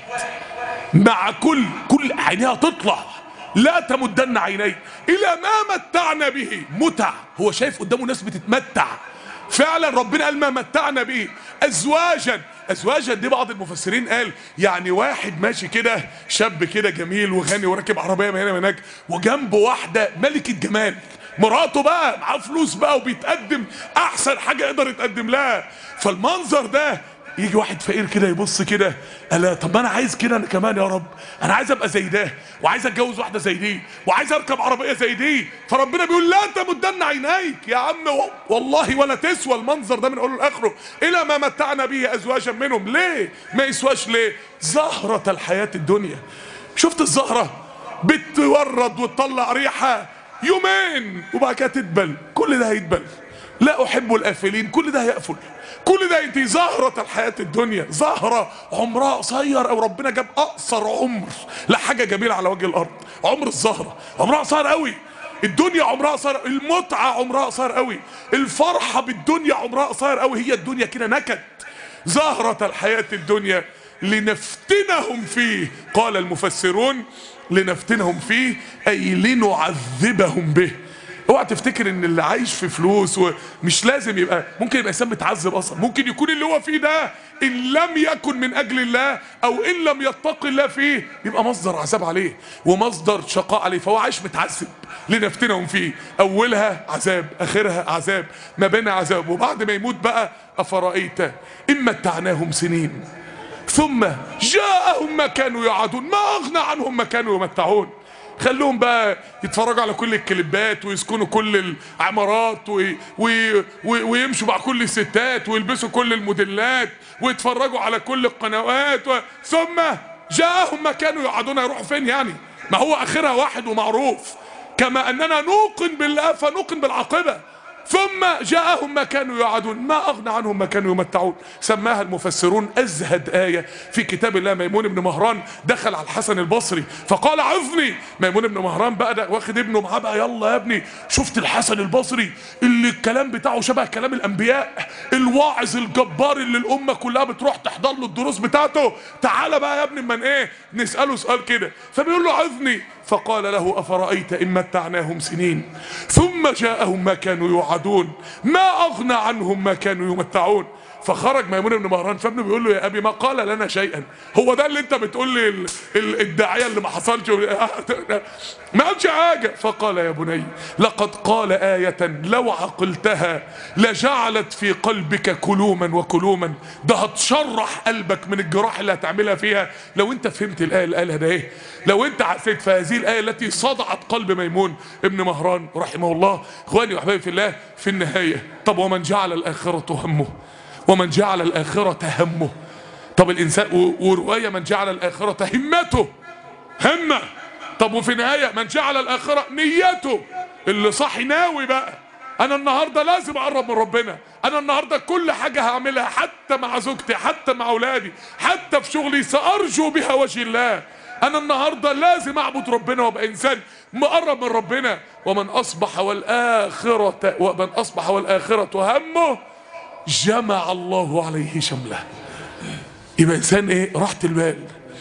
مع كل كل عينيها تطلع لا تمدن عينيك الى ما متعنا به متع هو شايف قدامه ناس بتتمتع فعلا ربنا قال ما متعنا به ازواجا ازواجا دي بعض المفسرين قال يعني واحد ماشي كده شاب كده جميل وغني وراكب عربيه من هنا من هناك وجنبه واحده ملكه جمال مراته بقى معاه فلوس بقى وبيتقدم احسن حاجه يقدر يتقدم لها فالمنظر ده يجي واحد فقير كده يبص كده الا طب ما انا عايز كده انا كمان يا رب انا عايز ابقى زي ده وعايز اتجوز واحده زي دي وعايز اركب عربيه زي دي فربنا بيقول لا تمدن عينيك يا عم والله ولا تسوى المنظر ده من اوله لاخره الى ما متعنا به ازواجا منهم ليه ما يسواش ليه زهره الحياه الدنيا شفت الزهره بتورد وتطلع ريحه يومين وبعد كده تدبل كل ده هيدبل لا احب الافلين كل ده هيقفل كل ده انت زهرة الحياة الدنيا زهرة عمرها قصير او ربنا جاب اقصر عمر لحاجة جميلة على وجه الارض عمر الزهرة عمرها قصير قوي الدنيا عمرها قصير المتعة عمرها قصير قوي الفرحة بالدنيا عمرها قصير قوي هي الدنيا كده نكد زهرة الحياة الدنيا لنفتنهم فيه قال المفسرون لنفتنهم فيه اي لنعذبهم به اوعى تفتكر ان اللي عايش في فلوس ومش لازم يبقى ممكن يبقى انسان متعذب اصلا ممكن يكون اللي هو فيه ده ان لم يكن من اجل الله او ان لم يتقي الله فيه يبقى مصدر عذاب عليه ومصدر شقاء عليه فهو عايش متعذب لنفتنهم فيه اولها عذاب اخرها عذاب ما بين عذاب وبعد ما يموت بقى افرايت ان متعناهم سنين ثم جاءهم ما كانوا يعدون ما اغنى عنهم ما كانوا يمتعون خلوهم بقى يتفرجوا على كل الكليبات ويسكنوا كل العمارات وي وي وي ويمشوا مع كل الستات ويلبسوا كل الموديلات ويتفرجوا على كل القنوات و... ثم جاءهم ما كانوا يقعدون يروحوا فين يعني ما هو اخرها واحد ومعروف كما اننا نوقن بالله فنوقن بالعاقبه ثم جاءهم ما كانوا يعدون ما أغنى عنهم ما كانوا يمتعون سماها المفسرون أزهد آية في كتاب الله ميمون بن مهران دخل على الحسن البصري فقال عظني ميمون بن مهران بقى ده واخد ابنه معاه بقى يلا يا ابني شفت الحسن البصري اللي الكلام بتاعه شبه كلام الأنبياء الواعظ الجبار اللي الأمة كلها بتروح تحضر له الدروس بتاعته تعالى بقى يا ابني من ايه نسأله سؤال كده فبيقول له عظني فقال له أفرأيت إن متعناهم سنين ثم جاءهم ما كانوا يوعدون ما أغنى عنهم ما كانوا يمتعون فخرج ميمون بن مهران فابنه بيقول له يا ابي ما قال لنا شيئا هو ده اللي انت بتقول لي ال- ال- الداعيه اللي ما حصلش ما قالش حاجه فقال يا بني لقد قال آية لو عقلتها لجعلت في قلبك كلوما وكلوما ده هتشرح قلبك من الجراح اللي هتعملها فيها لو انت فهمت الآية اللي قالها ده ايه لو انت حسيت في هذه الآية التي صدعت قلب ميمون ابن مهران رحمه الله اخواني واحبابي في الله في النهاية طب ومن جعل الآخرة همه ومن جعل الآخرة همه طب الإنسان و- ورواية من جعل الآخرة همته همة طب وفي النهاية من جعل الآخرة نيته اللي صاحي ناوي بقى أنا النهاردة لازم أقرب من ربنا أنا النهاردة كل حاجة هعملها حتى مع زوجتي حتى مع أولادي حتى في شغلي سأرجو بها وجه الله أنا النهاردة لازم أعبد ربنا وأبقى إنسان مقرب من ربنا ومن أصبح والآخرة ومن أصبح والآخرة همه جمع الله عليه شمله يبقى إنسان إيه راحة البال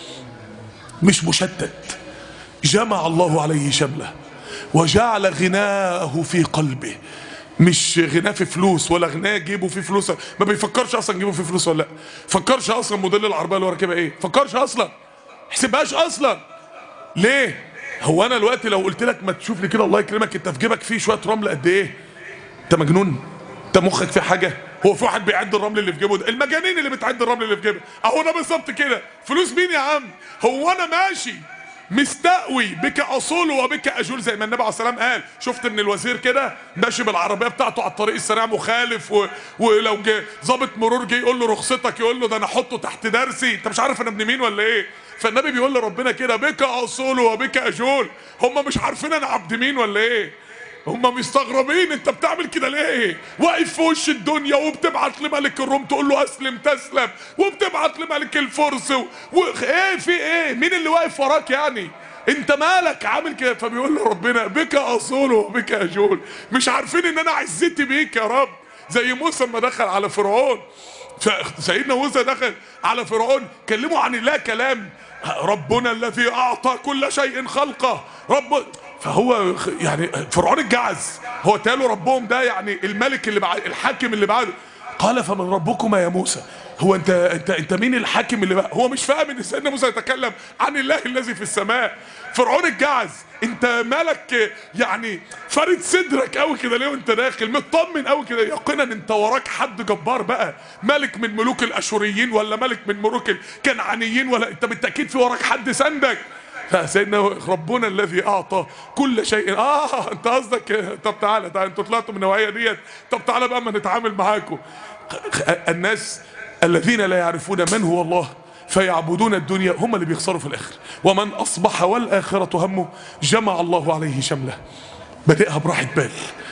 مش مشتت جمع الله عليه شمله وجعل غناه في قلبه مش غناه في فلوس ولا غناه جيبه في فلوس ما بيفكرش اصلا جيبه في فلوس ولا لا فكرش اصلا موديل العربيه اللي هو راكبها ايه فكرش اصلا حسبهاش اصلا ليه هو انا دلوقتي لو قلت لك ما تشوف لي كده الله يكرمك انت في جيبك فيه شويه رمل قد ايه انت مجنون انت مخك في حاجه هو في واحد بيعد الرمل اللي في جيبه ده المجانين اللي بتعد الرمل اللي في جيبه اهو انا بالظبط كده فلوس مين يا عم هو انا ماشي مستقوي بك اصول وبك اجول زي ما النبي عليه السلام قال شفت ان الوزير كده ماشي بالعربيه بتاعته على الطريق السريع مخالف و... ولو جه ظابط مرور جه يقول له رخصتك يقول له ده انا احطه تحت درسي انت مش عارف انا ابن مين ولا ايه فالنبي بيقول لربنا كده بك اصول وبك اجول هم مش عارفين انا عبد مين ولا ايه هم مستغربين انت بتعمل كده ليه واقف في وش الدنيا وبتبعت لملك الروم تقول له اسلم تسلم وبتبعت لملك الفرس و... و... ايه في ايه مين اللي واقف وراك يعني انت مالك عامل كده فبيقول له ربنا بك اصول وبك اجول مش عارفين ان انا عزتي بيك يا رب زي موسى لما دخل على فرعون سيدنا موسى دخل على فرعون كلموا عن الله كلام ربنا الذي اعطى كل شيء خلقه رب فهو يعني فرعون الجعز هو تالو ربهم ده يعني الملك اللي بعد الحاكم اللي بعده قال فمن ربكما يا موسى هو انت انت انت مين الحاكم اللي بقى هو مش فاهم ان سيدنا موسى يتكلم عن الله الذي في السماء فرعون الجعز انت مالك يعني فارد صدرك قوي كده ليه وانت داخل مطمن قوي كده يقينا انت وراك حد جبار بقى ملك من ملوك الاشوريين ولا ملك من ملوك الكنعانيين ولا انت بالتاكيد في وراك حد سندك سيدنا ربنا الذي اعطى كل شيء اه انت قصدك طب تعالى تعالى انتوا طلعتوا من النوعيه ديت طب تعالى بقى ما نتعامل معاكم الناس الذين لا يعرفون من هو الله فيعبدون الدنيا هم اللي بيخسروا في الاخر ومن اصبح والاخره همه جمع الله عليه شمله بدأها براحه بال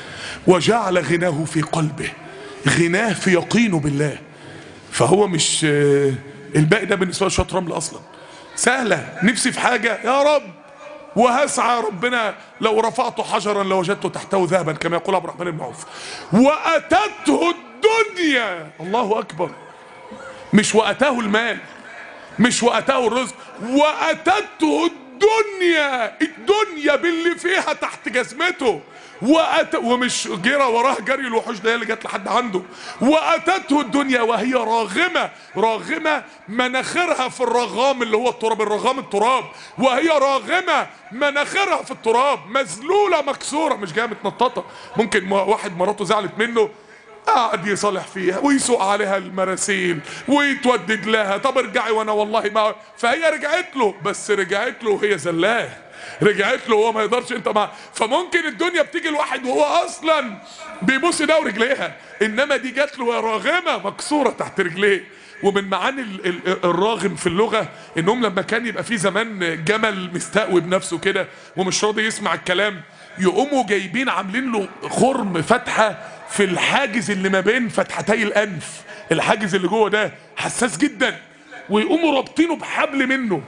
وجعل غناه في قلبه غناه في يقينه بالله فهو مش الباقي ده بالنسبه له شويه رمل اصلا سهلة نفسي في حاجة يا رب وهسعى ربنا لو رفعت حجرا لوجدته تحته ذهبا كما يقول عبد الرحمن بن عوف واتته الدنيا الله اكبر مش واتاه المال مش واتاه الرزق واتته الدنيا الدنيا باللي فيها تحت جزمته وأت... ومش جرى وراه جري الوحوش ده اللي جت لحد عنده واتته الدنيا وهي راغمه راغمه مناخرها في الرغام اللي هو التراب الرغام التراب وهي راغمه مناخرها في التراب مذلوله مكسوره مش جايه متنططه ممكن واحد مراته زعلت منه قعد يصالح فيها ويسوق عليها المراسيل ويتودد لها طب ارجعي وانا والله ما فهي رجعت له بس رجعت له وهي زلاه رجعت له وهو ما يقدرش انت مع فممكن الدنيا بتيجي الواحد وهو اصلا بيبص ده ورجليها انما دي جات له راغمه مكسوره تحت رجليه ومن معاني ال- ال- الراغم في اللغه انهم لما كان يبقى في زمان جمل مستقوي بنفسه كده ومش راضي يسمع الكلام يقوموا جايبين عاملين له خرم فتحه في الحاجز اللي ما بين فتحتي الانف الحاجز اللي جوه ده حساس جدا ويقوموا رابطينه بحبل منه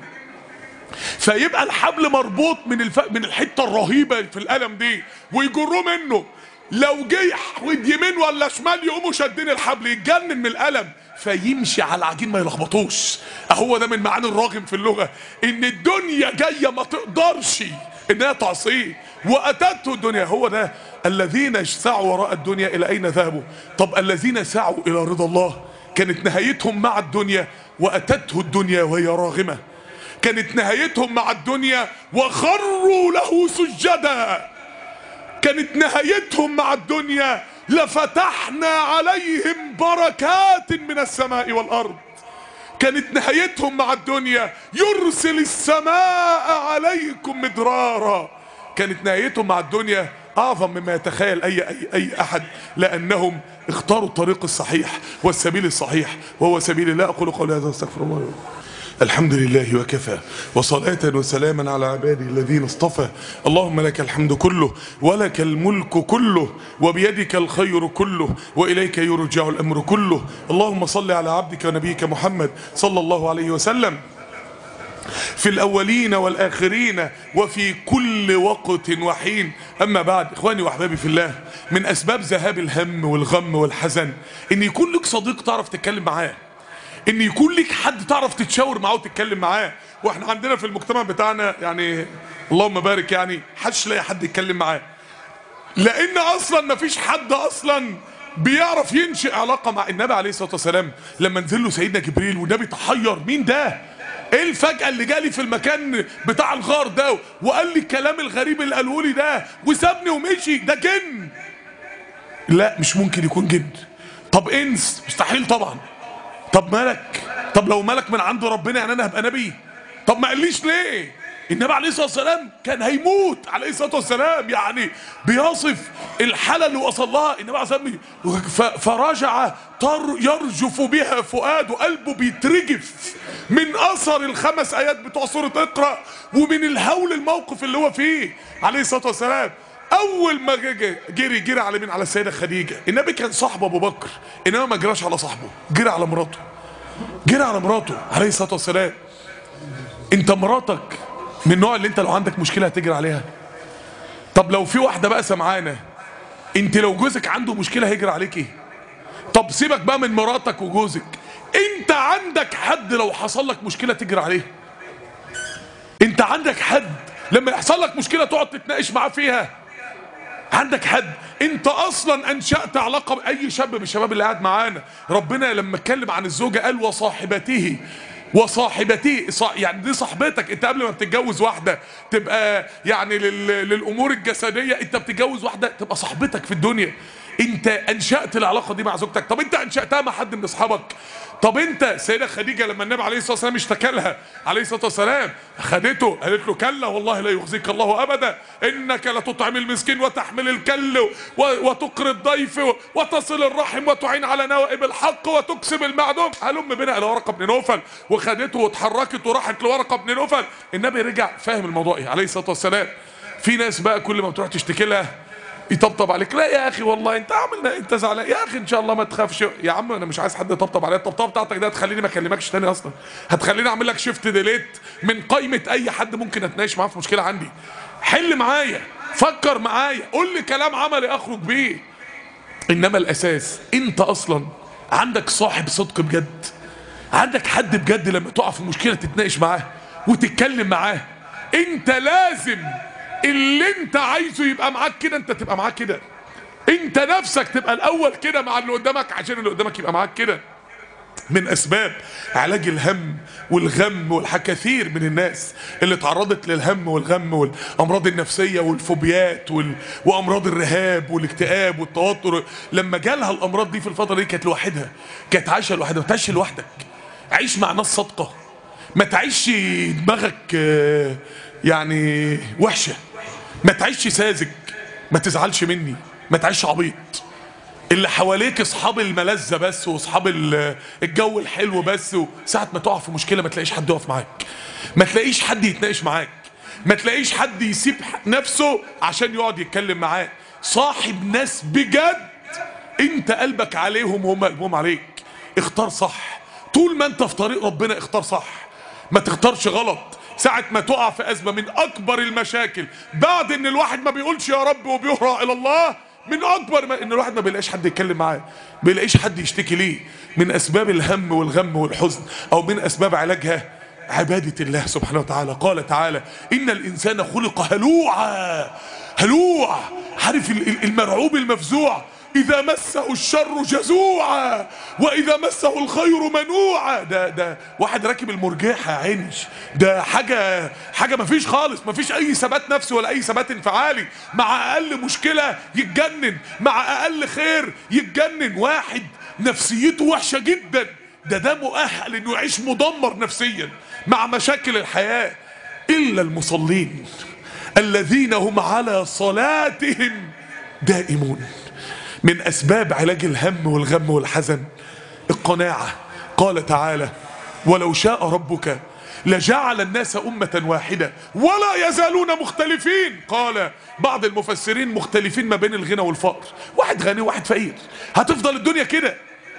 فيبقى الحبل مربوط من الف... من الحته الرهيبه في القلم دي ويجروه منه لو جه يحود يمين ولا شمال يقوموا شادين الحبل يتجنن من القلم فيمشي على العجين ما يلخبطوش اهو ده من معاني الراغم في اللغه ان الدنيا جايه ما تقدرش انها تعصيه واتته الدنيا هو ده الذين سعوا وراء الدنيا الى اين ذهبوا طب الذين سعوا الى رضا الله كانت نهايتهم مع الدنيا واتته الدنيا وهي راغمه كانت نهايتهم مع الدنيا وخروا له سجدا كانت نهايتهم مع الدنيا لفتحنا عليهم بركات من السماء والارض كانت نهايتهم مع الدنيا يرسل السماء عليكم مدرارا كانت نهايتهم مع الدنيا اعظم مما يتخيل اي اي اي احد لانهم اختاروا الطريق الصحيح والسبيل الصحيح وهو سبيل الله اقول قولي هذا واستغفر الله لي ولكم. الحمد لله وكفى وصلاة وسلاما على عباده الذين اصطفى اللهم لك الحمد كله ولك الملك كله وبيدك الخير كله وإليك يرجع الأمر كله اللهم صل على عبدك ونبيك محمد صلى الله عليه وسلم في الأولين والآخرين وفي كل وقت وحين أما بعد إخواني وأحبابي في الله من أسباب ذهاب الهم والغم والحزن إن يكون لك صديق تعرف تتكلم معاه ان يكون لك حد تعرف تتشاور معاه وتتكلم معاه واحنا عندنا في المجتمع بتاعنا يعني اللهم بارك يعني حدش لاقي حد يتكلم معاه لان اصلا ما فيش حد اصلا بيعرف ينشئ علاقه مع النبي عليه الصلاه والسلام لما نزل له سيدنا جبريل والنبي تحير مين ده ايه الفجأة اللي جالي في المكان بتاع الغار ده وقال لي الكلام الغريب اللي قاله لي ده وسابني ومشي ده جن لا مش ممكن يكون جن طب انس مستحيل طبعا طب ملك طب لو ملك من عند ربنا يعني انا هبقى نبي طب ما قاليش ليه النبي عليه الصلاه والسلام كان هيموت عليه الصلاه والسلام يعني بيصف الحاله اللي وصل لها النبي عليه الصلاه والسلام ف- فرجع طر يرجف بها فؤاده قلبه بيترجف من اثر الخمس ايات بتوع سوره اقرا ومن الهول الموقف اللي هو فيه عليه الصلاه والسلام اول ما جه- جري جري على مين على السيده خديجه النبي كان صاحب ابو بكر انما ما جراش على صاحبه جري على مراته جري على مراته عليه الصلاه والسلام انت مراتك من النوع اللي انت لو عندك مشكله هتجري عليها طب لو في واحده بقى سمعانه انت لو جوزك عنده مشكله هيجري عليكي طب سيبك بقى من مراتك وجوزك انت عندك حد لو حصل لك مشكله تجري عليه انت عندك حد لما يحصل لك مشكله تقعد تتناقش معاه فيها عندك حد انت اصلا انشأت علاقة باي شاب من الشباب اللي قاعد معانا ربنا لما اتكلم عن الزوجة قال وصاحبته وصاحبته صا- يعني دي صاحبتك انت قبل ما بتتجوز واحدة تبقى يعني لل... للامور الجسدية انت بتتجوز واحدة تبقى صاحبتك في الدنيا انت انشأت العلاقة دي مع زوجتك طب انت انشأتها مع حد من اصحابك طب انت سيدة خديجة لما النبي عليه الصلاة والسلام اشتكى لها عليه الصلاة والسلام خدته قالت له كلا والله لا يخزيك الله ابدا انك لتطعم المسكين وتحمل الكل و- وتقري الضيف و- وتصل الرحم وتعين على نوائب الحق وتكسب المعدوم هلم بنا الى ورقه بن نوفل وخدته واتحركت وراحت لورقه بن نوفل النبي رجع فاهم الموضوع ايه عليه الصلاه والسلام في ناس بقى كل ما بتروح تشتكي لها يطبطب عليك لا يا اخي والله انت عامل انت زعلان يا اخي ان شاء الله ما تخافش يا عم انا مش عايز حد يطبطب عليا الطبطبه بتاعتك ده هتخليني ما اكلمكش تاني اصلا هتخليني اعمل لك شيفت ديليت من قائمه اي حد ممكن اتناقش معاه في مشكله عندي حل معايا فكر معايا قول لي كلام عملي اخرج بيه انما الاساس انت اصلا عندك صاحب صدق بجد عندك حد بجد لما تقع في مشكله تتناقش معاه وتتكلم معاه انت لازم اللي انت عايزه يبقى معاك كده انت تبقى معاك كده انت نفسك تبقى الاول كده مع اللي قدامك عشان اللي قدامك يبقى معاك كده من اسباب علاج الهم والغم والكثير من الناس اللي تعرضت للهم والغم والامراض النفسيه والفوبيات وال... وامراض الرهاب والاكتئاب والتوتر لما جالها الامراض دي في الفتره دي كانت لوحدها كانت عايشه لوحدها ما تعيش لوحدك عيش مع ناس صادقه ما تعيش دماغك آه، يعني وحشه ما تعيش ساذج ما تزعلش مني ما تعيش عبيط اللي حواليك اصحاب الملذة بس واصحاب ال- الجو الحلو بس وساعة ما تقع في مشكلة ما تلاقيش حد يقف معاك ما تلاقيش حد يتناقش معاك ما تلاقيش حد يسيب نفسه عشان يقعد يتكلم معاك صاحب ناس بجد انت قلبك عليهم وهم قلبهم عليك اختار صح طول ما انت في طريق ربنا اختار صح ما تختارش غلط ساعة ما تقع في أزمة من أكبر المشاكل بعد إن الواحد ما بيقولش يا رب وبيهرع إلى الله من أكبر ما إن الواحد ما بيلاقيش حد يتكلم معاه بيلاقيش حد يشتكي ليه من أسباب الهم والغم والحزن أو من أسباب علاجها عبادة الله سبحانه وتعالى قال تعالى إن الإنسان خلق هلوعا هلوع عارف ال- ال- المرعوب المفزوع إذا مسه الشر جزوعا وإذا مسه الخير منوعا ده ده واحد راكب المرجحة يا عيني ده حاجة حاجة مفيش خالص مفيش أي ثبات نفسي ولا أي ثبات انفعالي مع أقل مشكلة يتجنن مع أقل خير يتجنن واحد نفسيته وحشة جدا ده ده مؤهل إنه يعيش مدمر نفسيا مع مشاكل الحياة إلا المصلين الذين هم على صلاتهم دائمون من أسباب علاج الهم والغم والحزن القناعة قال تعالى ولو شاء ربك لجعل الناس أمة واحدة ولا يزالون مختلفين قال بعض المفسرين مختلفين ما بين الغنى والفقر واحد غني وواحد فقير هتفضل الدنيا كده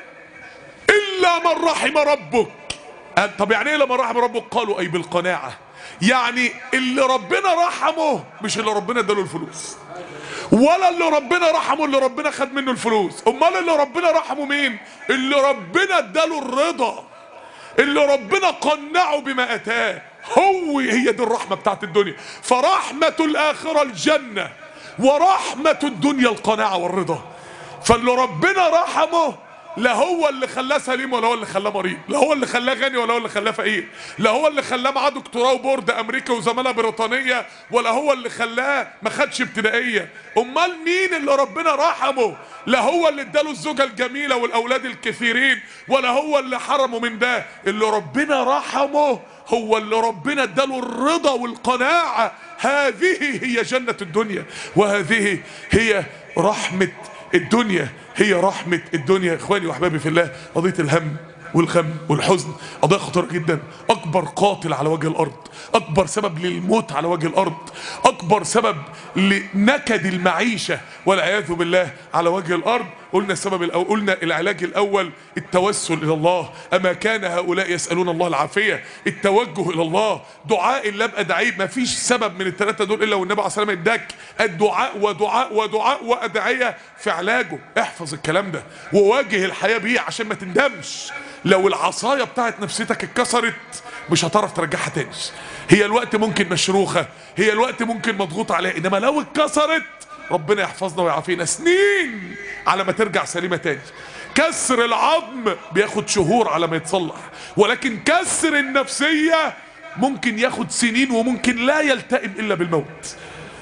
إلا من رحم ربك قال طب يعني ايه لما رحم ربك قالوا اي بالقناعة يعني اللي ربنا رحمه مش اللي ربنا اداله الفلوس ولا اللي ربنا رحمه اللي ربنا خد منه الفلوس امال اللي ربنا رحمه مين اللي ربنا اداله الرضا اللي ربنا قنعه بما اتاه هو هي دي الرحمة بتاعت الدنيا فرحمة الآخرة الجنة ورحمة الدنيا القناعة والرضا فاللي ربنا رحمه لا هو اللي خلاه سليم ولا هو اللي خلاه مريض لا هو اللي خلاه غني ولا هو اللي خلاه فقير لا هو اللي خلاه معاه دكتوراه وبورد امريكا وزماله بريطانيه ولا هو اللي خلاه ما خدش ابتدائيه امال مين اللي ربنا رحمه لا هو اللي اداله الزوجه الجميله والاولاد الكثيرين ولا هو اللي حرمه من ده اللي ربنا رحمه هو اللي ربنا اداله الرضا والقناعه هذه هي جنه الدنيا وهذه هي رحمه الدنيا هي رحمة الدنيا اخواني واحبابي في الله قضية الهم والغم والحزن قضية خطيرة جدا أكبر قاتل على وجه الأرض أكبر سبب للموت على وجه الأرض أكبر سبب لنكد المعيشة والعياذ بالله على وجه الأرض قلنا السبب الأول قلنا العلاج الأول التوسل إلى الله أما كان هؤلاء يسألون الله العافية التوجه إلى الله دعاء الله بأدعيه ما فيش سبب من الثلاثة دول إلا والنبي عليه الصلاة والسلام اداك الدعاء ودعاء ودعاء وأدعية في علاجه احفظ الكلام ده وواجه الحياة بيه عشان ما تندمش لو العصاية بتاعت نفسيتك اتكسرت مش هتعرف ترجعها تاني هي الوقت ممكن مشروخة هي الوقت ممكن مضغوط عليها انما لو اتكسرت ربنا يحفظنا ويعافينا سنين على ما ترجع سليمة تاني كسر العظم بياخد شهور على ما يتصلح ولكن كسر النفسية ممكن ياخد سنين وممكن لا يلتئم الا بالموت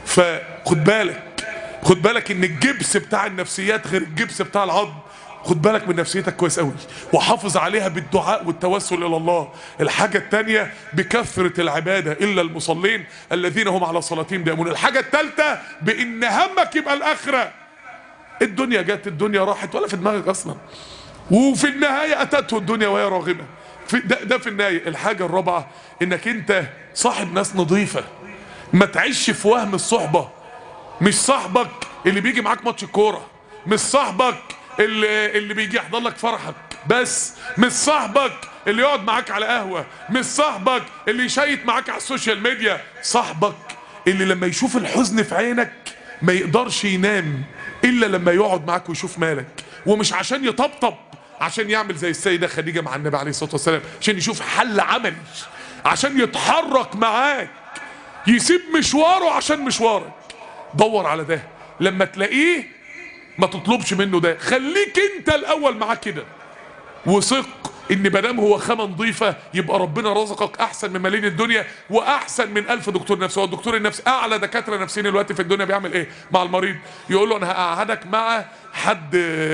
فخد بالك خد بالك ان الجبس بتاع النفسيات غير الجبس بتاع العظم خد بالك من نفسيتك كويس قوي وحافظ عليها بالدعاء والتوسل الى الله الحاجة التانية بكثرة العبادة الا المصلين الذين هم على صلاتهم دائمون الحاجة التالتة بان همك يبقى الاخرة الدنيا جت الدنيا راحت ولا في دماغك اصلا وفي النهاية اتته الدنيا وهي راغمة في ده, ده في النهاية الحاجة الرابعة انك انت صاحب ناس نظيفة ما تعيش في وهم الصحبة مش صاحبك اللي بيجي معاك ماتش الكورة مش صاحبك اللي, اللي بيجي يحضر لك فرحك بس مش صاحبك اللي يقعد معاك على قهوة مش صاحبك اللي يشيت معاك على السوشيال ميديا صاحبك اللي لما يشوف الحزن في عينك ما يقدرش ينام الا لما يقعد معاك ويشوف مالك ومش عشان يطبطب عشان يعمل زي السيدة خديجة مع النبي عليه الصلاة والسلام عشان يشوف حل عملي عشان يتحرك معاك يسيب مشواره عشان مشوارك دور على ده لما تلاقيه ما تطلبش منه ده خليك انت الاول معاه كده وثق ان مادام هو خامه نظيفه يبقى ربنا رزقك احسن من ملايين الدنيا واحسن من ألف دكتور نفسي هو الدكتور النفسي اعلى دكاتره نفسيين دلوقتي في الدنيا بيعمل ايه مع المريض يقول له انا هقعدك مع حد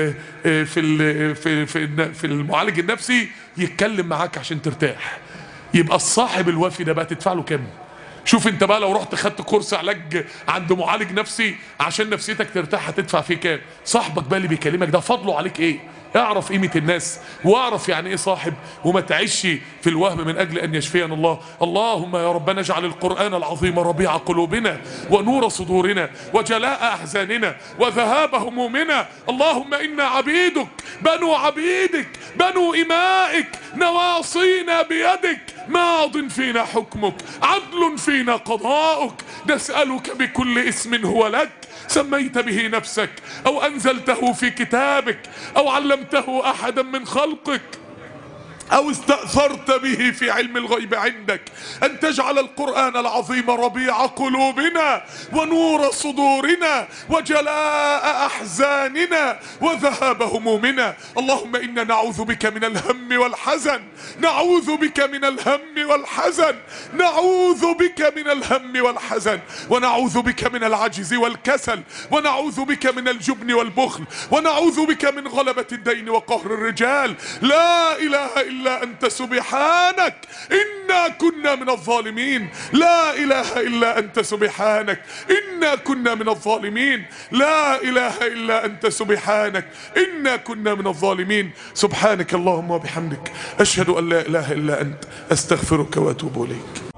في ال في في في المعالج النفسي يتكلم معاك عشان ترتاح يبقى الصاحب الوفي ده بقى تدفع له كام شوف انت بقى لو رحت خدت كورس علاج عند معالج نفسي عشان نفسيتك ترتاح هتدفع فيه كام صاحبك بقى اللي بيكلمك ده فضله عليك ايه اعرف قيمة الناس واعرف يعني ايه صاحب وما تعيش في الوهم من اجل ان يشفينا الله اللهم يا ربنا اجعل القرآن العظيم ربيع قلوبنا ونور صدورنا وجلاء احزاننا وذهاب همومنا اللهم انا عبيدك بنو عبيدك بنو امائك نواصينا بيدك ماض فينا حكمك عدل فينا قضاؤك نسألك بكل اسم هو لك سميت به نفسك او انزلته في كتابك او علمته احدا من خلقك أو استأثرت به في علم الغيب عندك أن تجعل القرآن العظيم ربيع قلوبنا ونور صدورنا وجلاء أحزاننا وذهاب همومنا اللهم إنا نعوذ بك من الهم والحزن نعوذ بك من الهم والحزن نعوذ بك من الهم والحزن ونعوذ بك من العجز والكسل ونعوذ بك من الجبن والبخل ونعوذ بك من غلبة الدين وقهر الرجال لا إله إلا أنت سبحانك إنا كنا من الظالمين لا إله إلا أنت سبحانك إنا كنا من الظالمين لا إله إلا أنت سبحانك إنا كنا من الظالمين سبحانك اللهم وبحمدك أشهد أن لا إله إلا أنت أستغفرك وأتوب إليك